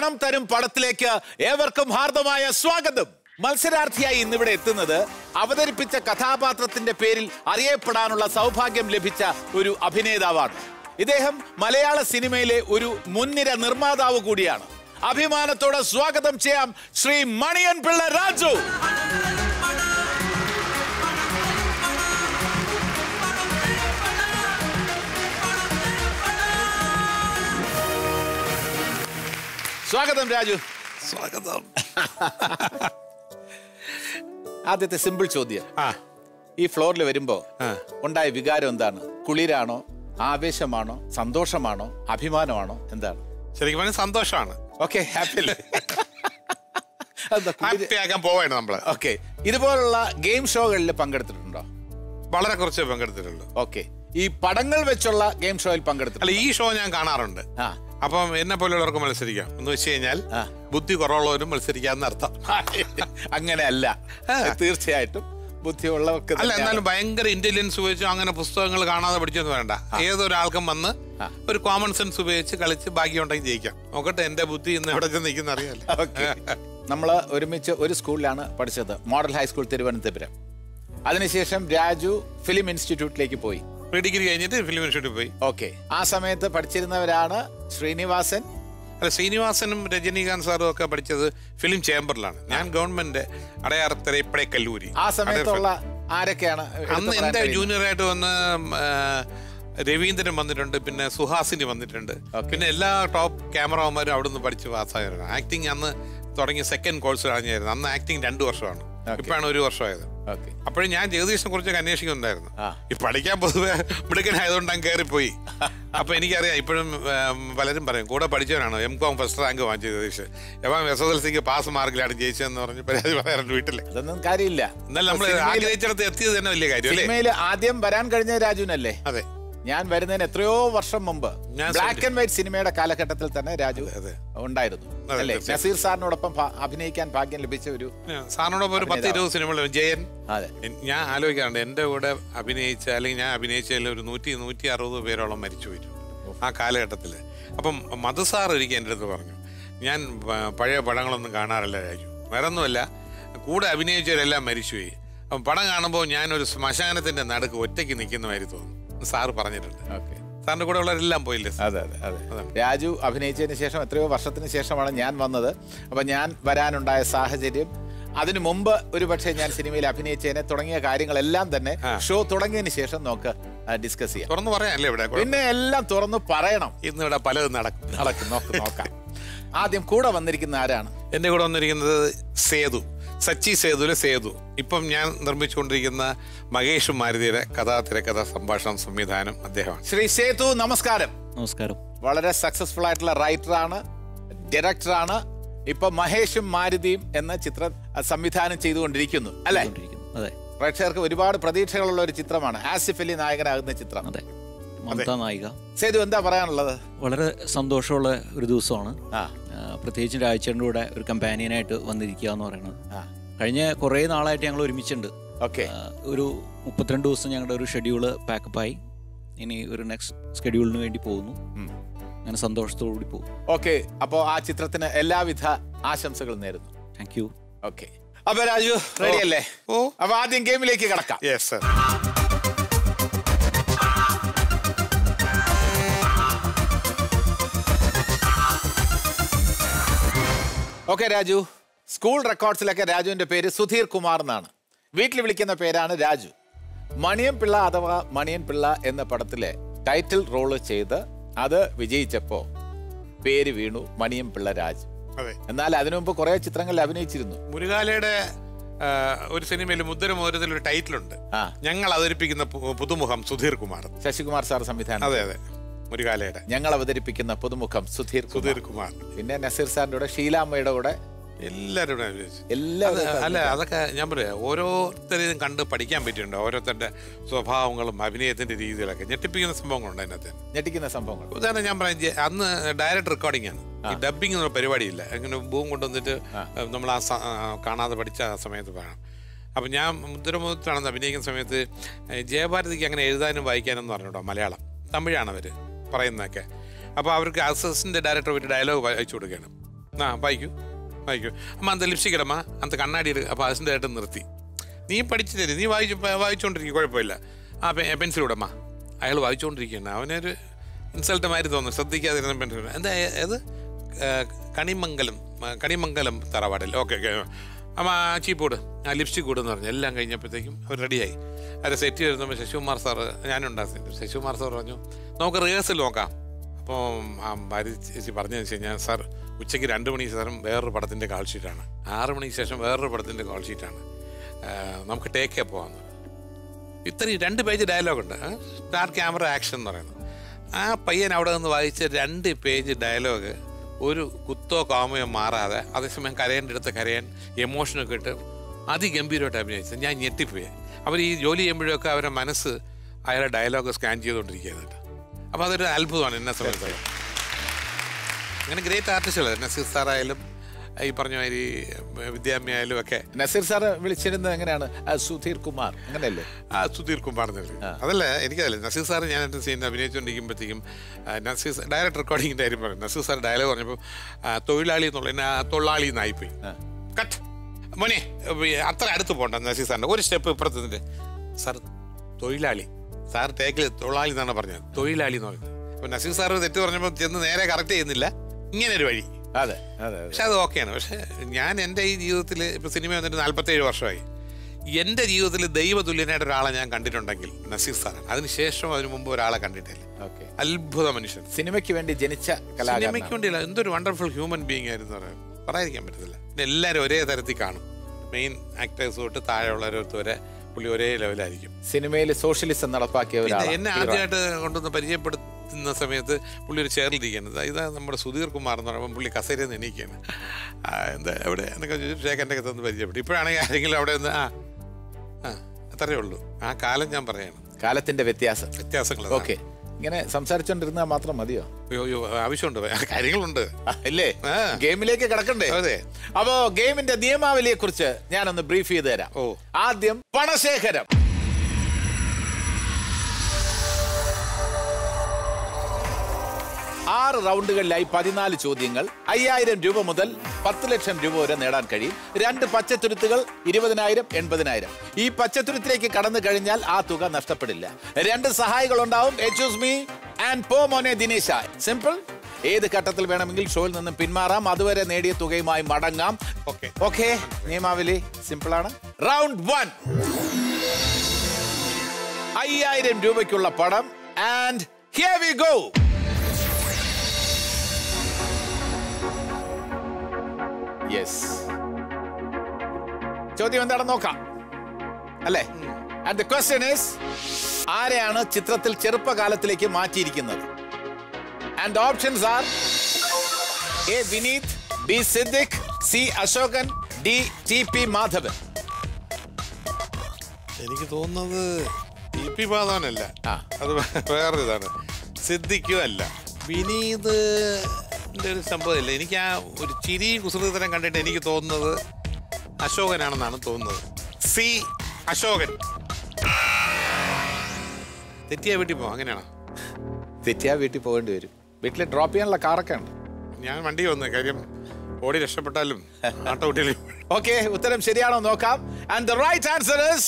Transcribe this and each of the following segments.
പണം തരും പടത്തിലേക്ക് ഏവർക്കും ഹാർദമായ സ്വാഗതം മത്സരാർത്ഥിയായി ഇന്നിവിടെ എത്തുന്നത് അവതരിപ്പിച്ച കഥാപാത്രത്തിന്റെ പേരിൽ അറിയപ്പെടാനുള്ള സൗഭാഗ്യം ലഭിച്ച ഒരു അഭിനേതാവാണ് ഇദ്ദേഹം മലയാള സിനിമയിലെ ഒരു മുൻനിര നിർമ്മാതാവ് കൂടിയാണ് അഭിമാനത്തോടെ സ്വാഗതം ചെയ്യാം ശ്രീ മണിയൻ പിള്ള രാജു സ്വാഗതം രാജു സ്വാഗതം ആദ്യത്തെ സിമ്പിൾ ചോദ്യം ആ ഈ ഫ്ലോറിൽ വരുമ്പോ ആ. ഉണ്ടായ വികാരം എന്താണ് കുളിരാണോ ആവേശമാണോ സന്തോഷമാണോ അഭിമാനമാണോ എന്താണ് ശരിക്കും പറഞ്ഞാൽ സന്തോഷമാണ് ഓക്കെ ഹാപ്പി ഹാപ്പി ആക്കാൻ പോവാണ് നമ്മള് ഓക്കെ ഇതുപോലുള്ള ഗെയിം ഷോകളിൽ പങ്കെടുത്തിട്ടുണ്ടോ വളരെ കുറച്ച് പങ്കെടുത്തിട്ടുള്ളൂ ഓക്കെ ഈ പടങ്ങൾ വെച്ചുള്ള ഗെയിം ഷോയിൽ അല്ല പങ്കെടുത്തിട്ടുണ്ട് ഈ ഷോ ഞാൻ കാണാറുണ്ട് ആ അപ്പം എന്നെ പോലെയുള്ളവർക്ക് മത്സരിക്കാം എന്ന് വെച്ച് കഴിഞ്ഞാൽ ആ. ബുദ്ധി കുറവുള്ളവരും മത്സരിക്കാന്ന് അർത്ഥം അങ്ങനെ അല്ല ആ. തീർച്ചയായിട്ടും ബുദ്ധിയുള്ളവർക്ക് അല്ല തന്നെയാണ്. എന്നാലും ഭയങ്കര ഇന്റലിജൻസ് ഉപയോഗിച്ച് അങ്ങനെ പുസ്തകങ്ങൾ കാണാതെ പഠിച്ചൊന്നും വേണ്ട ഏതൊരാൾക്കും വന്ന് ആ. ഒരു കോമൺ സെൻസ് ഉപയോഗിച്ച് കളിച്ച് ബാക്കി ഉണ്ടെങ്കിൽ ജയിക്കാം നോക്കട്ടെ എന്റെ ബുദ്ധി ഇന്ന് എവിടെ ചെന്ന് നിൽക്കുന്ന അറിയാലോ ഓക്കെ നമ്മൾ ഒരുമിച്ച് ഒരു സ്കൂളിലാണ് പഠിച്ചത് മോഡൽ ഹൈസ്കൂൾ തിരുവനന്തപുരം അതിനുശേഷം രാജു ഫിലിം ഇൻസ്റ്റിറ്റ്യൂട്ടിലേക്ക് പോയി പ്രീ ഡിഗ്രി കഴിഞ്ഞിട്ട് ഫിലിം ഇൻസ്റ്റിറ്റ്യൂട്ടിൽ പോയി ഓക്കെ ആ സമയത്ത് പഠിച്ചിരുന്നവരാണ് ശ്രീനിവാസൻ അല്ല ശ്രീനിവാസനും രജനീകാന്ത് സാറും ഒക്കെ പഠിച്ചത് ഫിലിം ചേംബറിലാണ് ഞാൻ ഗവൺമെന്റ് അടയാറത്തര ഇപ്പഴേ കല്ലൂരി ആ സമയത്തുള്ള ആരൊക്കെയാണ് എടുത്ത് അന്ന് പറയാൻ എന്റെ കഴിയുന്നത്? ജൂനിയർ ആയിട്ട് വന്ന് ആ, രവീന്ദ്രൻ വന്നിട്ടുണ്ട് പിന്നെ സുഹാസിനി വന്നിട്ടുണ്ട് Okay. പിന്നെ എല്ലാ ടോപ്പ് ക്യാമറമാരും അവിടെ നിന്ന് പഠിച്ച് പാസ്സായവരാണ് ആക്ടിങ് അന്ന് തുടങ്ങിയ സെക്കൻഡ് കോഴ്സ് കഴിഞ്ഞായിരുന്നു അന്ന് ആക്ടിങ് രണ്ടു വർഷമാണ് Okay. ഇപ്പോഴാണ് ഒരു വർഷമായത് ഓക്കെ അപ്പോഴും ഞാൻ ജഗദീഷിനെ കുറിച്ചൊക്കെ അന്വേഷിക്കുന്നുണ്ടായിരുന്നു ആ. ഈ പഠിക്കാൻ പൊതുവെ മിടുക്കനായതുകൊണ്ട് ഞാൻ കയറിപ്പോയി അപ്പൊ എനിക്കറിയാം ഇപ്പോഴും ഉം, പലരും പറയും കൂടെ പഠിച്ചവനാണ് എം കോം ഫസ്റ്റ് റാങ്ക് വാങ്ങിച്ച ജഗദീഷ് എപ്പം എസ് എസ് എൽ സിക്ക് പാസ് മാർക്കിലാണ് ജയിച്ചതെന്ന് പറഞ്ഞ് പരാതി പറയാറുണ്ട് വീട്ടില് അതൊന്നും കാര്യമില്ല എന്നാൽ നമ്മൾ സിനിമയില്- ആഗ്രഹിച്ചിടത്ത് എത്തിയത് തന്നെ വലിയ കാര്യം അല്ലേ സിനിമയിൽ ആദ്യം വരാൻ കഴിഞ്ഞ രാജുവിനല്ലേ അതെ ഞാൻ വരുന്നതിന് എത്രയോ വർഷം മുമ്പ് ഞാൻ ബ്ലാക്ക് ആൻഡ് വൈറ്റ് സിനിമയുടെ കാലഘട്ടത്തിൽ തന്നെ രാജു അതെ. ഉണ്ടായിരുന്നു അതെ, അല്ലേ തീർച്ചയായും. നസീർ സാറിനോടൊപ്പം ഭ- അഭിനയിക്കാൻ ഭാഗ്യം ലഭിച്ച ഒരു സാറിനോടൊപ്പം ഒരു പത്ത് ഇരുപത് സിനിമകൾ ജയൻ അതെ എൻ- ഞാൻ ആലോചിക്കാറുണ്ട് എൻ്റെ കൂടെ അഭിനയിച്ച അല്ലെങ്കിൽ ഞാൻ അഭിനയിച്ചതിൽ ഒരു നൂറ്റി നൂറ്റി അറുപത് പേരോളം മരിച്ചു പോയിട്ടുണ്ട് ആ കാലഘട്ടത്തിൽ അപ്പം മധു സാർ ഒരിക്കൽ എൻ്റെ അടുത്ത് പറഞ്ഞു ഞാൻ പ- പഴയ പടങ്ങളൊന്നും കാണാറില്ല രാജു വേറെ ഒന്നുമല്ല കൂടെ അഭിനയിച്ചവരെല്ലാം മരിച്ചുപോയി അപ്പം പടം കാണുമ്പോൾ ഞാനൊരു ശ്മശാനത്തിൻ്റെ നടുക്ക് ഒറ്റയ്ക്ക് നിൽക്കുന്ന മാതിരി തോന്നുന്നു എന്ന് സാറ് പറഞ്ഞിട്ടുണ്ട് ഓക്കെ സാറിൻ്റെ കൂടെ ഉള്ളവരെല്ലാം പോയില്ലേ സാർ? അതെ അതെ അതെ അതാണ്. രാജു അഭിനയിച്ചതിന് ശേഷം എത്രയോ വർഷത്തിന് ശേഷമാണ് ഞാൻ വന്നത് അപ്പൊ ഞാൻ വരാനുണ്ടായ സാഹചര്യം അതിനു മുമ്പ് ഒരു പക്ഷേ ഞാൻ സിനിമയിൽ അഭിനയിച്ചതിനെ തുടങ്ങിയ കാര്യങ്ങളെല്ലാം തന്നെ ആ. ഷോ തുടങ്ങിയതിന് ശേഷം നമുക്ക് ഡിസ്കസ് ചെയ്യാം തുറന്നു പറയാനല്ലേ ഇവിടെ പിന്നെ എല്ലാം തുറന്നു പറയണം ഇന്ന് ഇവിടെ പലതും നടക്കും നടക്കും നോക്ക് നോക്കാം ആദ്യം കൂടെ വന്നിരിക്കുന്ന ആരാണ് എൻ്റെ കൂടെ വന്നിരിക്കുന്നത് സേതു സച്ചി സേതുവിലെ സേതു ഇപ്പം ഞാൻ നിർമ്മിച്ചുകൊണ്ടിരിക്കുന്ന മഹേഷ് മാരുതിയുടെ കഥാ തിരക്കഥ സംഭാഷണം സംവിധാനം അദ്ദേഹമാണ് ശ്രീ സേതു നമസ്കാരം നമസ്കാരം വളരെ സക്സസ്ഫുൾ ആയിട്ടുള്ള റൈറ്ററാണ് ഡയറക്ടറാണ് ഇപ്പൊ മഹേഷും മാരുതിയും എന്ന ചിത്രം സംവിധാനം ചെയ്തുകൊണ്ടിരിക്കുന്നു അല്ലെ ചെയ്തുകൊണ്ടിരിക്കുന്നു. അതെ പ്രേക്ഷകർക്ക് ഒരുപാട് പ്രതീക്ഷകളുള്ള ഒരു ചിത്രമാണ് ആസിഫ് അലി നായകനാകുന്ന ചിത്രം അതെ മമത നായിക സേതു എന്താ പറയാനുള്ളത് വളരെ സന്തോഷമുള്ള ഒരു ദിവസമാണ് ആ ആ, പ്രത്യേകിച്ചും രാജേട്ടൻ്റെ കൂടെ ഒരു കമ്പാനിയനായിട്ട് വന്നിരിക്കുക എന്ന് പറയുന്നത് ആ കഴിഞ്ഞ കുറേ നാളായിട്ട് ഞങ്ങൾ ഒരുമിച്ചുണ്ട് ഓക്കെ ആ, ഒരു മുപ്പത്തിരണ്ട് ദിവസം ഞങ്ങളുടെ ഒരു ഷെഡ്യൂള് പാക്കപ്പായി ഇനി ഒരു നെക്സ്റ്റ് സ്കെഡ്യൂളിന് വേണ്ടി പോകുന്നു അങ്ങനെ സന്തോഷത്തോടു കൂടി പോകും ഓക്കെ അപ്പോ ആ ചിത്രത്തിന് എല്ലാവിധ ആശംസകളും നേരുന്നു താങ്ക് യു ഓക്കെ അപ്പൊ രാജു റെഡി അല്ലേ ഓ. അപ്പൊ ആദ്യം ഗെയിമിലേക്ക് കടക്കാം yes sir okay Raju school റെക്കോർഡ്സിലൊക്കെ രാജുവിന്റെ പേര് സുധീർ കുമാർ എന്നാണ് വീട്ടിൽ വിളിക്കുന്ന പേരാണ് രാജു മണിയൻ പിള്ള അഥവാ മണിയൻ പിള്ള എന്ന പടത്തിലെ ടൈറ്റിൽ റോള് ചെയ്ത് അത് വിജയിച്ചപ്പോ പേര് വീണു മണിയൻ പിള്ള രാജു അതെ എന്നാൽ അതിനു മുമ്പ് കുറെ ചിത്രങ്ങളിൽ അഭിനയിച്ചിരുന്നു മുരുകാലയുടെ ആ, ഒരു സിനിമയിൽ മുദ്രമോരത്തിൽ ഒരു ടൈറ്റിലുണ്ട് ആ ഞങ്ങൾ അവതരിപ്പിക്കുന്ന പു- പുതുമുഖം സുധീർ കുമാർ ശശികുമാർ സാർ സംവിധാനം അതെ അതെ മുരുകാലയുടെ ഞങ്ങൾ അവതരിപ്പിക്കുന്ന പുതുമുഖം സുധീർ കുമാർ. സുധീർ കുമാർ പിന്നെ നസീർ സാറിന്റെ കൂടെ ഷീലാമ്മയുടെ കൂടെ എല്ലാവരും കൂടെ അഭിനയിച്ചു. അത് എല്ലാവരും അല്ല അതൊക്കെ ഞാൻ പറയാം ഓരോരുത്തരെയും കണ്ട് പഠിക്കാൻ പറ്റിയിട്ടുണ്ട് ഓരോരുത്തരുടെ സ്വഭാവങ്ങളും അഭിനയത്തിന്റെ രീതികളൊക്കെ ഞെട്ടിപ്പിക്കുന്ന സംഭവങ്ങളുണ്ട് അതിനകത്ത് ഞെട്ടിക്കുന്ന സംഭവങ്ങൾ ഉദാഹരണം ഞാൻ പറയാം ജെ- അന്ന് ഡയറക്റ്റ് റെക്കോർഡിംഗ് ആണ് ഈ ഡബിങ് എന്നുള്ള പരിപാടിയില്ല അങ്ങനെ ബൂം കൊണ്ടുവന്നിട്ട് നമ്മൾ ആ സ- ആ, കാണാതെ പഠിച്ച ആ സമയത്ത് വേണം അപ്പം ഞാൻ മുദ്രമുദ്രാണെന്ന് അഭിനയിക്കുന്ന സമയത്ത് ഏ, ജയഭാരതിക്ക് അങ്ങനെ എഴുതാനും വായിക്കാനും എന്ന് പറഞ്ഞിട്ടോ മലയാളം തമിഴാണ് അവർ പറയുന്നതൊക്കെ അപ്പോൾ അവർക്ക് അസിസ്റ്റന്റ് ഡയറക്ടർ ഒരു ഡയലോഗ് വായിച്ചു കൊടുക്കുകയാണ് ആ വായിക്കൂ വായിക്കൂ അമ്മ അന്ത ലിപ്സ്റ്റിക് ഇടമ്മ അന്ത കണ്ണാടി എടുക്കുക അപ്പോൾ അതിൻ്റെ ആയിട്ട് നിർത്തി നീ പഠിച്ചു തരും നീ വായിച്ചു വായിച്ചുകൊണ്ടിരിക്കും കുഴപ്പമില്ല ആ പെൻസിൽ ഇടമ്മ അയാൾ വായിച്ചുകൊണ്ടിരിക്കുകയാണ് അവനൊരു ഇൻസൾട്ട് മാതിരി തോന്നുന്നു ശ്രദ്ധിക്കാതിരുന്ന പെൻസിൽ എന്താ ഏത് ഏ, കണിമംഗലം ആ, കണിമംഗലം തറവാടിൽ ഓക്കെ ഓക്കെ അമ്മ ആ ചീപ്പ് കൂട് ആ ലിപ്സ്റ്റിക് കൂടുന്ന് പറഞ്ഞു എല്ലാം കഴിഞ്ഞപ്പോഴത്തേക്കും അവർ റെഡിയായി അവരെ സെറ്റ് ചെയ്തിരുന്നപ്പോൾ ശശികുമാർ സാറ് ഞാനുണ്ടായിരുന്നു ശശികുമാർ സാർ പറഞ്ഞു നമുക്ക് റിഹേഴ്സൽ നോക്കാം അപ്പോൾ ആ ഭാര്യ ചേച്ചി പറഞ്ഞതെന്ന് വെച്ച് കഴിഞ്ഞാൽ സാർ ഉച്ചയ്ക്ക് രണ്ട് മണിക്ക് ശേഷം വേറൊരു പടത്തിൻ്റെ കാൾ ഷീറ്റാണ് ആറ് മണിക്ക് ശേഷം വേറൊരു പടത്തിൻ്റെ കാൾ ഷീറ്റാണ് ആ, നമുക്ക് ടേക്കേ പോകാമെന്ന് ഇത്രയും രണ്ട് പേജ് ഡയലോഗുണ്ട് സ്റ്റാർ ക്യാമറ ആക്ഷൻ എന്ന് പറയുന്നത് ആ പയ്യൻ അവിടെ നിന്ന് വായിച്ച രണ്ട് പേജ് ഡയലോഗ് ഒരു കുത്തോ കാമയോ മാറാതെ അതേസമയം കരയേണ്ട അടുത്ത് കരയാൻ എമോഷനൊക്കെ ഇട്ട് അതിഗംഭീരമായിട്ട് അഭിനയിച്ചത് ഞാൻ ഞെട്ടിപ്പോയി അവർ ഈ ജോലി ചെയ്യുമ്പോഴൊക്കെ അവരുടെ മനസ്സ് അയാളുടെ ഡയലോഗ് സ്കാൻ ചെയ്തുകൊണ്ടിരിക്കുകയാണ് അപ്പോൾ അതൊരു അത്ഭുതമാണ് എന്നെ സംബന്ധിച്ചത് അങ്ങനെ ഗ്രേറ്റ് ആർട്ടിസ്റ്റുകൾ നസീർ സാറായാലും ഈ പറഞ്ഞ മാതിരി വിദ്യാമ്മ ആയാലും ഒക്കെ നസീർ സാറ് വിളിച്ചിരുന്നത് എങ്ങനെയാണ് ആ, സുധീർ കുമാർ അങ്ങനെയല്ലേ ആ സുധീർ കുമാർ എന്നല്ലേ അതല്ല എനിക്കതല്ല നസീർ സാർ ഞാൻ എൻ്റെ സീൻ അഭിനയിച്ചുകൊണ്ടിരിക്കുമ്പോഴത്തേക്കും ആ, നസീർ സാർ ഡയറക്ട് റെക്കോർഡിങ്ങിൻ്റെ കാര്യം പറഞ്ഞു നസീർ സാർ ഡയലോഗ് പറഞ്ഞപ്പോൾ ആ, തൊഴിലാളി എന്നുള്ള എന്നെ ആ തൊള്ളാളി എന്നായിപ്പോയി കട്ട് മോനെ ഉം, അത്ര അടുത്ത് പോകണ്ട നസീർ സാറിൻ്റെ ഒരു സ്റ്റെപ്പ് ഇപ്പുറത്ത് നിന്നിട്ട് സാർ തൊഴിലാളി സാർ ടേക്കിൽ തൊഴിലാളി എന്നാണ് പറഞ്ഞത് തൊഴിലാളി എന്ന് പറഞ്ഞത് അപ്പോൾ നസീർ സാർ തെറ്റ് പറഞ്ഞപ്പോൾ ചെന്ന് നേരെ കറക്റ്റ് ചെയ്യുന്നില്ല ഇങ്ങനെ ഒരു വഴി അതെ അതെ അതെ പക്ഷെ അത് ഓക്കെയാണ് പക്ഷെ ഞാൻ എൻ്റെ ഈ ജീവിതത്തിൽ ഇപ്പൊ സിനിമ വന്നിട്ട് നാല്പത്തേഴ് വർഷമായി എൻ്റെ ജീവിതത്തിൽ ദൈവതുല്യനായിട്ട് ഒരാളെ ഞാൻ കണ്ടിട്ടുണ്ടെങ്കിൽ നസീർ സാറാണ് അതിനുശേഷം അതിനു മുമ്പ് ഒരാളെ കണ്ടിട്ടില്ല ഓക്കെ അത്ഭുത മനുഷ്യൻ സിനിമയ്ക്ക് വേണ്ടി ജനിച്ച സിനിമയ്ക്ക് കലാകാരൻ വേണ്ടിയില്ല എന്തൊരു വണ്ടർഫുൾ ഹ്യൂമൻ ബീങ് ആയിരുന്നു പറയാം പറയാതിരിക്കാൻ പറ്റത്തില്ല പിന്നെ എല്ലാവരും ഒരേ തരത്തിൽ കാണും മെയിൻ ആക്ടേഴ്സ് തൊട്ട് താഴെയുള്ളവരടുത്ത് വരെ പുള്ളി ഒരേ ലെവലായിരിക്കും സിനിമയിൽ സോഷ്യലിസം നടപ്പാക്കിയ പിന്നെ ഒരാളാണ് എന്നെ ഹീറോ. ആദ്യമായിട്ട് കൊണ്ടുവന്ന് പരിചയപ്പെടുത്തുന്ന സമയത്ത് പുള്ളി ഒരു ചെയറിലിരിക്കുകയാണ് ഇതാ നമ്മുടെ സുധീർ കുമാർ എന്ന് പറയുമ്പോൾ പുള്ളി കസേരയിൽ നിന്ന് എണീക്കുകയാണ് ആ, എന്താ എവിടെ എന്നൊക്കെ ചോദിച്ചു ഷേഖൻ്റെ ഒക്കെ തന്ന് പരിചയപ്പെട്ടു ഇപ്പോഴാണെങ്കിൽ ആരെങ്കിലും അവിടെ നിന്ന് ആ ആ അത്രയേ ഉള്ളൂ ആ കാലം ഞാൻ പറയാണ് കാലത്തിന്റെ വ്യത്യാസം വ്യത്യാസങ്ങൾ ഓക്കെ ഇങ്ങനെ സംസാരിച്ചോണ്ടിരുന്നാൽ മാത്രം മതിയോ അയ്യോ അയ്യോ ആവശ്യമുണ്ട് കാര്യങ്ങളുണ്ട് ആ, ഇല്ലേ ആ. ഗെയിമിലേക്ക് കിടക്കണ്ടേ അതെ അപ്പോ ഗെയിമിന്റെ നിയമാവലിയെ കുറിച്ച് ഞാനൊന്ന് ബ്രീഫ് ചെയ്ത് തരാം ഓ. ആദ്യം പണശേഖരം ആറ് റൗണ്ടുകളിലായി പതിനാല് ചോദ്യങ്ങൾ അയ്യായിരം രൂപ മുതൽ പത്ത് ലക്ഷം രൂപ വരെ നേടാൻ കഴിയും രണ്ട് പച്ചത്തുരുത്തുകൾ ഇരുപതിനായിരം എൺപതിനായിരം ഈ പച്ചത്തുരുത്തിലേക്ക് കടന്നു കഴിഞ്ഞാൽ ആ തുക നഷ്ടപ്പെടില്ല രണ്ട് സഹായികൾ ഉണ്ടാവും എച്ചൂസ് മീ ആൻഡ് പോ മോനെ ദിനേശ സിമ്പിൾ ഏത് ഘട്ടത്തിൽ വേണമെങ്കിൽ ഷോയിൽ നിന്നും പിന്മാറാം അതുവരെ നേടിയ തുകയുമായി മടങ്ങാം ഓക്കെ ഓക്കെ നിയമാവലി സിമ്പിൾ ആണ് റൗണ്ട് വൺ അയ്യായിരം രൂപയ്ക്കുള്ള പണം and here we go yes ചോദ്യം എന്താണെന്ന് നോക്കാം അല്ലേ ആൻഡ് ദ ക്വസ്റ്റ്യൻ ഈസ് ആരെയാണ് ചിത്രത്തിൽ ചെറുപ്പകാലത്തിലേക്ക് മാറ്റിയിരിക്കുന്നത് and options are A Vineeth B Siddique C Ashokan D T P Madhavan എനിക്ക് തോന്നുന്നത് ഇ പി മാധവനല്ല ആ. അത് വേറൊരു ഇതാണ് സിദ്ധിക്കും അല്ല വിനീത് ഒരു സംഭവമില്ല എനിക്ക് ആ ഒരു ചിരി കുസൃതരം കണ്ടിട്ട് എനിക്ക് തോന്നുന്നത് അശോകനാണെന്നാണ് തോന്നുന്നത് സി അശോകൻ തെറ്റിയാ വീട്ടിൽ പോവാം അങ്ങനെയാണോ തെറ്റിയാ വീട്ടിൽ പോകേണ്ടി വരും വീട്ടിൽ ഡ്രോപ്പ് ചെയ്യാനുള്ള കാറൊക്കെ ഉണ്ട് ഞാൻ വണ്ടി വന്നു കാര്യം ഓടി രക്ഷപ്പെട്ടാലും ആട്ടോ കുട്ടികളും ഓക്കെ ഉത്തരം ശരിയാണോ നോക്കാം and the right answer is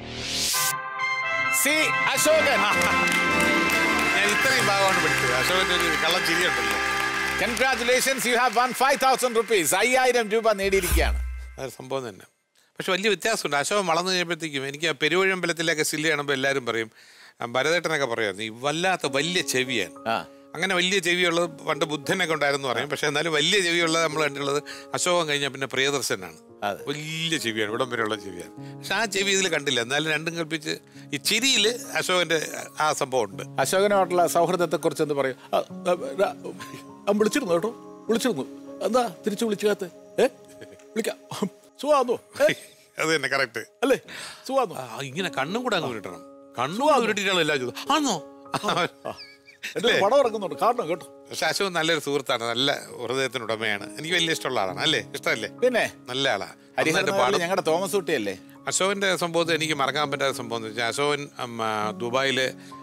C Ashokan ഞാൻ ഇത്രയും ഭാഗമാണ് പഠിച്ചത് അശോകൻ്റെ ഒരു കള്ളം ചിരിയുണ്ടല്ലോ congratulations you have won five thousand rupees അയ്യായിരം രൂപ നേടിയിരിക്കുകയാണ് അതൊരു സംഭവം തന്നെ പക്ഷെ വലിയ വ്യത്യാസമുണ്ട് അശോകൻ വളർന്നു കഴിയുമ്പോഴത്തേക്കും എനിക്ക് ആ പെരുവഴമ്പലത്തിലൊക്കെ സില്ല് കാണുമ്പോൾ എല്ലാവരും പറയും ആ, ഭരതേട്ടനൊക്കെ പറയായിരുന്നു ഈ വല്ലാത്ത വലിയ ചെവിയാണ് ആ അങ്ങനെ വലിയ ചെവിയുള്ളത് പണ്ട് ബുദ്ധനൊക്കെ ഉണ്ടായിരുന്നു പറയും പക്ഷെ എന്നാലും വലിയ ചെവിയുള്ളത് നമ്മൾ കണ്ടുള്ളത് അശോകൻ കഴിഞ്ഞാൽ പിന്നെ പ്രിയദർശനാണ് അതെ. വലിയ ചെവിയാണ് ഇവിടം വരെയുള്ള ചെവിയാണ് പക്ഷെ ആ ചെവി ഇതിൽ കണ്ടില്ല എന്നാലും രണ്ടും കൽപ്പിച്ച് ഈ ചിരിയിൽ അശോകന്റെ ആ സംഭവം ഉണ്ട് അശോകനുമായിട്ടുള്ള സൗഹൃദത്തെ കുറിച്ച് എന്ത് പറയും ആ, ആ, ആ, ആ, വിളിച്ചിരുന്നു കേട്ടോ വിളിച്ചിരുന്നു എന്താ തിരിച്ചു വിളിച്ചാത്ത ഏ വിളിക്കാം സുഖാന്നോ ഏ? അത് തന്നെ കറക്റ്റ് അല്ലേ സുഖാന്നോ ഇങ്ങനെ കണ്ണും കൂടെ അങ്ങ് ഉരുട്ടണം കണ്ണും കൂടെ ഉരുട്ടിട്ടാണ് എല്ലാ ചോദ്യം ആണോ എന്റെ ഒരു പടം ഇറക്കുന്നുണ്ട് കാണണം കേട്ടോ പക്ഷെ അശോകൻ നല്ലൊരു സുഹൃത്താണ് നല്ല ഹൃദയത്തിന് ഉടമയാണ് എനിക്ക് വലിയ ഇഷ്ടമുള്ള ആളാണ് അല്ലേ ഇഷ്ടമല്ലേ പിന്നെ നല്ല ആളാ ഹരിഹരൻ നന്നായിട്ട് നായർ പാടും. ഞങ്ങളുടെ തോമസ് കുട്ടിയല്ലേ അശോകന്റെ സംഭവത്തിൽ എനിക്ക് മറക്കാൻ പറ്റാത്ത സംഭവം എന്ന് വെച്ചാൽ അശോകൻ ഉം, ആ, ദുബായില്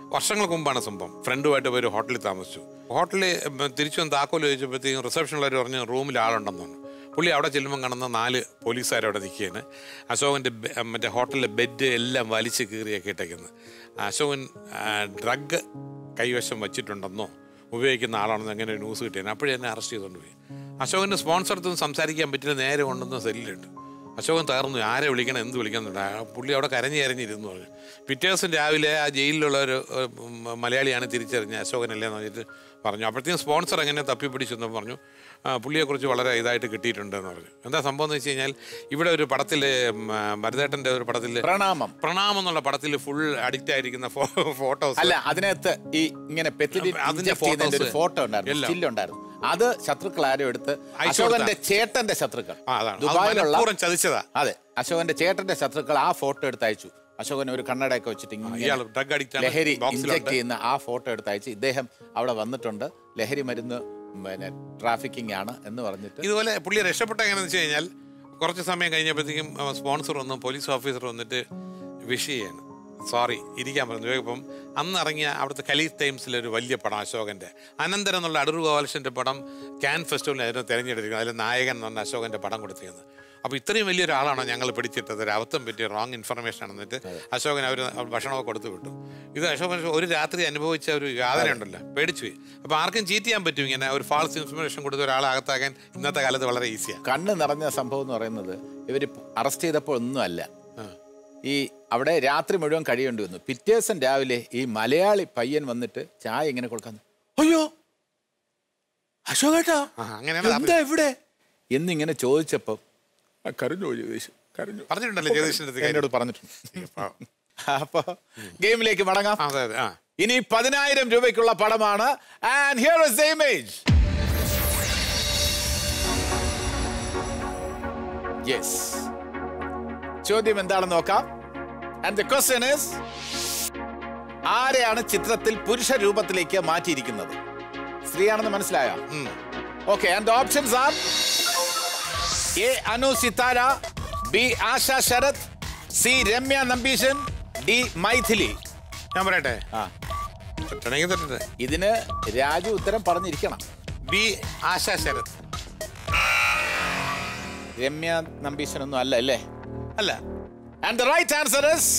വർഷങ്ങൾക്ക് മുമ്പാണ് സംഭവം ഫ്രണ്ടുമായിട്ട് പോയി ഒരു ഹോട്ടലിൽ താമസിച്ചു ഹോട്ടലിൽ ഉം, തിരിച്ചു വന്ന് താക്കോൽ ചോദിച്ചപ്പോഴത്തേക്കും റിസപ്ഷനിലുള്ളവർ പറഞ്ഞു റൂമിൽ ആളുണ്ടെന്ന് പറഞ്ഞു പുള്ളി അവിടെ ചെല്ലുമ്പോൾ കാണുന്ന നാല് പോലീസുകാർ അവിടെ നിൽക്കുകയാണ് അശോകൻ്റെ ബെ- മറ്റേ ഹോട്ടലിലെ ബെഡ് എല്ലാം വലിച്ച് കീറിയൊക്കെ ഇട്ടേക്കുന്നത് അശോകൻ ഡ്രഗ് കൈവശം വച്ചിട്ടുണ്ടെന്നോ ഉപയോഗിക്കുന്ന ആളാണെന്ന് അങ്ങനെ ഒരു ന്യൂസ് കിട്ടിയാണ് അപ്പോഴേ എന്നെ അറസ്റ്റ് ചെയ്തുകൊണ്ട് പോയി അശോകൻ്റെ സ്പോൺസർ അടുത്തൊന്നും സംസാരിക്കാൻ പറ്റില്ല നേരെ കൊണ്ടുവന്ന് സെല്ലിലിട്ട് അശോകൻ തകർന്നു ആരെ വിളിക്കണം എന്ത് വിളിക്കണം ആ പുള്ളി അവിടെ കരഞ്ഞ് കരഞ്ഞിരുന്നു പറഞ്ഞു പിറ്റേ ദിവസം രാവിലെ ആ ജയിലിലുള്ള ഒരു ഏഹ്, ഉം, മലയാളിയാണ് തിരിച്ചറിഞ്ഞ അശോകനല്ലേ എന്ന് പറഞ്ഞിട്ട് പറഞ്ഞു അപ്പോഴത്തേക്കും സ്പോൺസർ എങ്ങനെ തപ്പിപ്പിടിച്ചെന്ന് പറഞ്ഞു ആ, പുള്ളിയെക്കുറിച്ച് വളരെ ഇതായിട്ട് കിട്ടിയിട്ടുണ്ടെന്ന് പറഞ്ഞു എന്താ സംഭവം എന്ന് വെച്ച് കഴിഞ്ഞാൽ ഇവിടെ ഒരു പടത്തിൽ ഭരതേട്ടൻ്റെ ഒരു പടത്തിൽ പ്രണാമം പ്രണാമം എന്നുള്ള പടത്തിൽ ഫുൾ അഡിക്റ്റ് ആയിരിക്കുന്ന ഫോട്ടോസ് അല്ല അതിനകത്ത് ഈ ഇങ്ങനെ പെത്തിലി അതിന്റെ inject ചെയ്യുന്നതിന്റെ ഒരു photos ഫോട്ടോ ഉണ്ടായിരുന്നു എല്ലാം. സ്റ്റിൽ ഉണ്ടായിരുന്നു അത് ശത്രുക്കൾ ആരും എടുത്ത് അയച്ചു അശോകന്റെ ചേട്ടന്റെ ശത്രുക്കൾ ആ അതാണ് അത് ദുബായിലുള്ള മനഃപൂർവ്വം ചതിച്ചതാ അതെ അശോകന്റെ ചേട്ടന്റെ ശത്രുക്കൾ ആ ഫോട്ടോ എടുത്ത് അയച്ചു അശോകൻ ഒരു കണ്ണടയൊക്കെ വെച്ചിട്ട് ഇയാൾ ഇങ്ങനെ ഡ്രഗ് അഡിക്റ്റ് ലഹരി ആണ് ബോക്സിലുണ്ട് ഇഞ്ചക്ട് ചെയ്യുന്ന ആ ഫോട്ടോ എടുത്ത് അയച്ച് ഇദ്ദേഹം അവിടെ വന്നിട്ടുണ്ട് ലഹരി മരുന്ന് പിന്നെ ട്രാഫിക്കിംഗ് ആണ് എന്ന് പറഞ്ഞിട്ട് ഇതുപോലെ പുള്ളി രക്ഷപ്പെട്ട എങ്ങനെയാണെന്ന് വെച്ച് കഴിഞ്ഞാൽ കുറച്ച് സമയം കഴിഞ്ഞപ്പോഴത്തേക്കും സ്പോൺസർ വന്നു പോലീസ് ഓഫീസർ വന്നിട്ട് വിഷ് ചെയ്യാണ് സോറി ഇരിക്കാൻ പറഞ്ഞു ഇപ്പം അന്ന് ഇറങ്ങിയ അവിടുത്തെ കലീഫ് ടൈംസിലെ ഒരു വലിയ പടം അശോകൻ്റെ അനന്തരം എന്നുള്ള അടൂർ ഗോപാലകൃഷ്ണൻ്റെ പടം ക്യാൻ ഫെസ്റ്റിവലിനായിരുന്നു തിരഞ്ഞെടുത്തിരിക്കുന്നത് അതിൽ നായകൻ എന്ന് പറഞ്ഞ അശോകൻ്റെ പടം കൊടുത്തിരുന്നത് അപ്പോൾ ഇത്രയും വലിയൊരാളാണോ ഞങ്ങൾ പിടിച്ചിട്ടത് ഒരു അബദ്ധം പറ്റിയ റോങ് ഇൻഫർമേഷൻ ആണെന്നിട്ട് അശോകൻ അവർ ഭക്ഷണമൊക്കെ കൊടുത്തു വിട്ടു ഇത് അശോകൻ ഒരു രാത്രി അനുഭവിച്ച ഒരു യാതന ഉണ്ടല്ലോ പേടിച്ചു പോയി അപ്പോൾ ആർക്കും ചീറ്റ് ചെയ്യാൻ പറ്റും ഇങ്ങനെ ഒരു ഫാൾസ് ഇൻഫർമേഷൻ കൊടുത്ത ഒരാളെ അകത്താക്കാൻ ഇന്നത്തെ കാലത്ത് വളരെ ഈസിയാണ് കണ്ണ് നിറഞ്ഞ സംഭവം എന്ന് പറയുന്നത് ഇവർ അറസ്റ്റ് ചെയ്തപ്പോൾ ഒന്നുമല്ല ഈ അവിടെ രാത്രി മുഴുവൻ കഴിയേണ്ടി വന്നു പിറ്റേ ദിവസം രാവിലെ ഈ മലയാളി പയ്യൻ വന്നിട്ട് ചായ ഇങ്ങനെ കൊടുക്കാൻ അയ്യോ അശോകേട്ടാ ആ, അങ്ങനെയാണ് എന്താ ഇവിടെ എന്നിങ്ങനെ ചോദിച്ചപ്പോ "ആ, കരഞ്ഞു ജഗദീഷ് കരഞ്ഞു പറഞ്ഞിട്ടുണ്ടല്ലോ ജഗദീഷിന്റെ അടുത്ത് കാര്യം. എന്നോട് പറഞ്ഞിട്ടുണ്ട് പാവം. അപ്പൊ ഗെയിമിലേക്ക് മടങ്ങാം ആ, അതെ അതെ ആ ഇനി പതിനായിരം രൂപയ്ക്കുള്ള പടമാണ് and here is the image yes ചോദ്യം എന്താണെന്ന് നോക്കാം ആൻഡ് ദ ക്വസ്റ്റ്യൻ ഇസ് ആരെയാണ് ചിത്രത്തിൽ പുരുഷ രൂപത്തിലേക്ക് മാറ്റിയിരിക്കുന്നത് സ്ത്രീയാണെന്ന് മനസ്സിലായോ okay and options are A Anu Sithara B Asha Sarath C Ramya Nambeesan D Mythili ഞാൻ പറയട്ടെ ആ തെറ്റണമെങ്കിൽ തെറ്റട്ടെ ഇതിന് രാജു ഉത്തരം പറഞ്ഞിരിക്കണം ബി ആശാ ശരത് രമ്യ നമ്പീശനൊന്നും അല്ല അല്ലേ അല്ല and the right answer is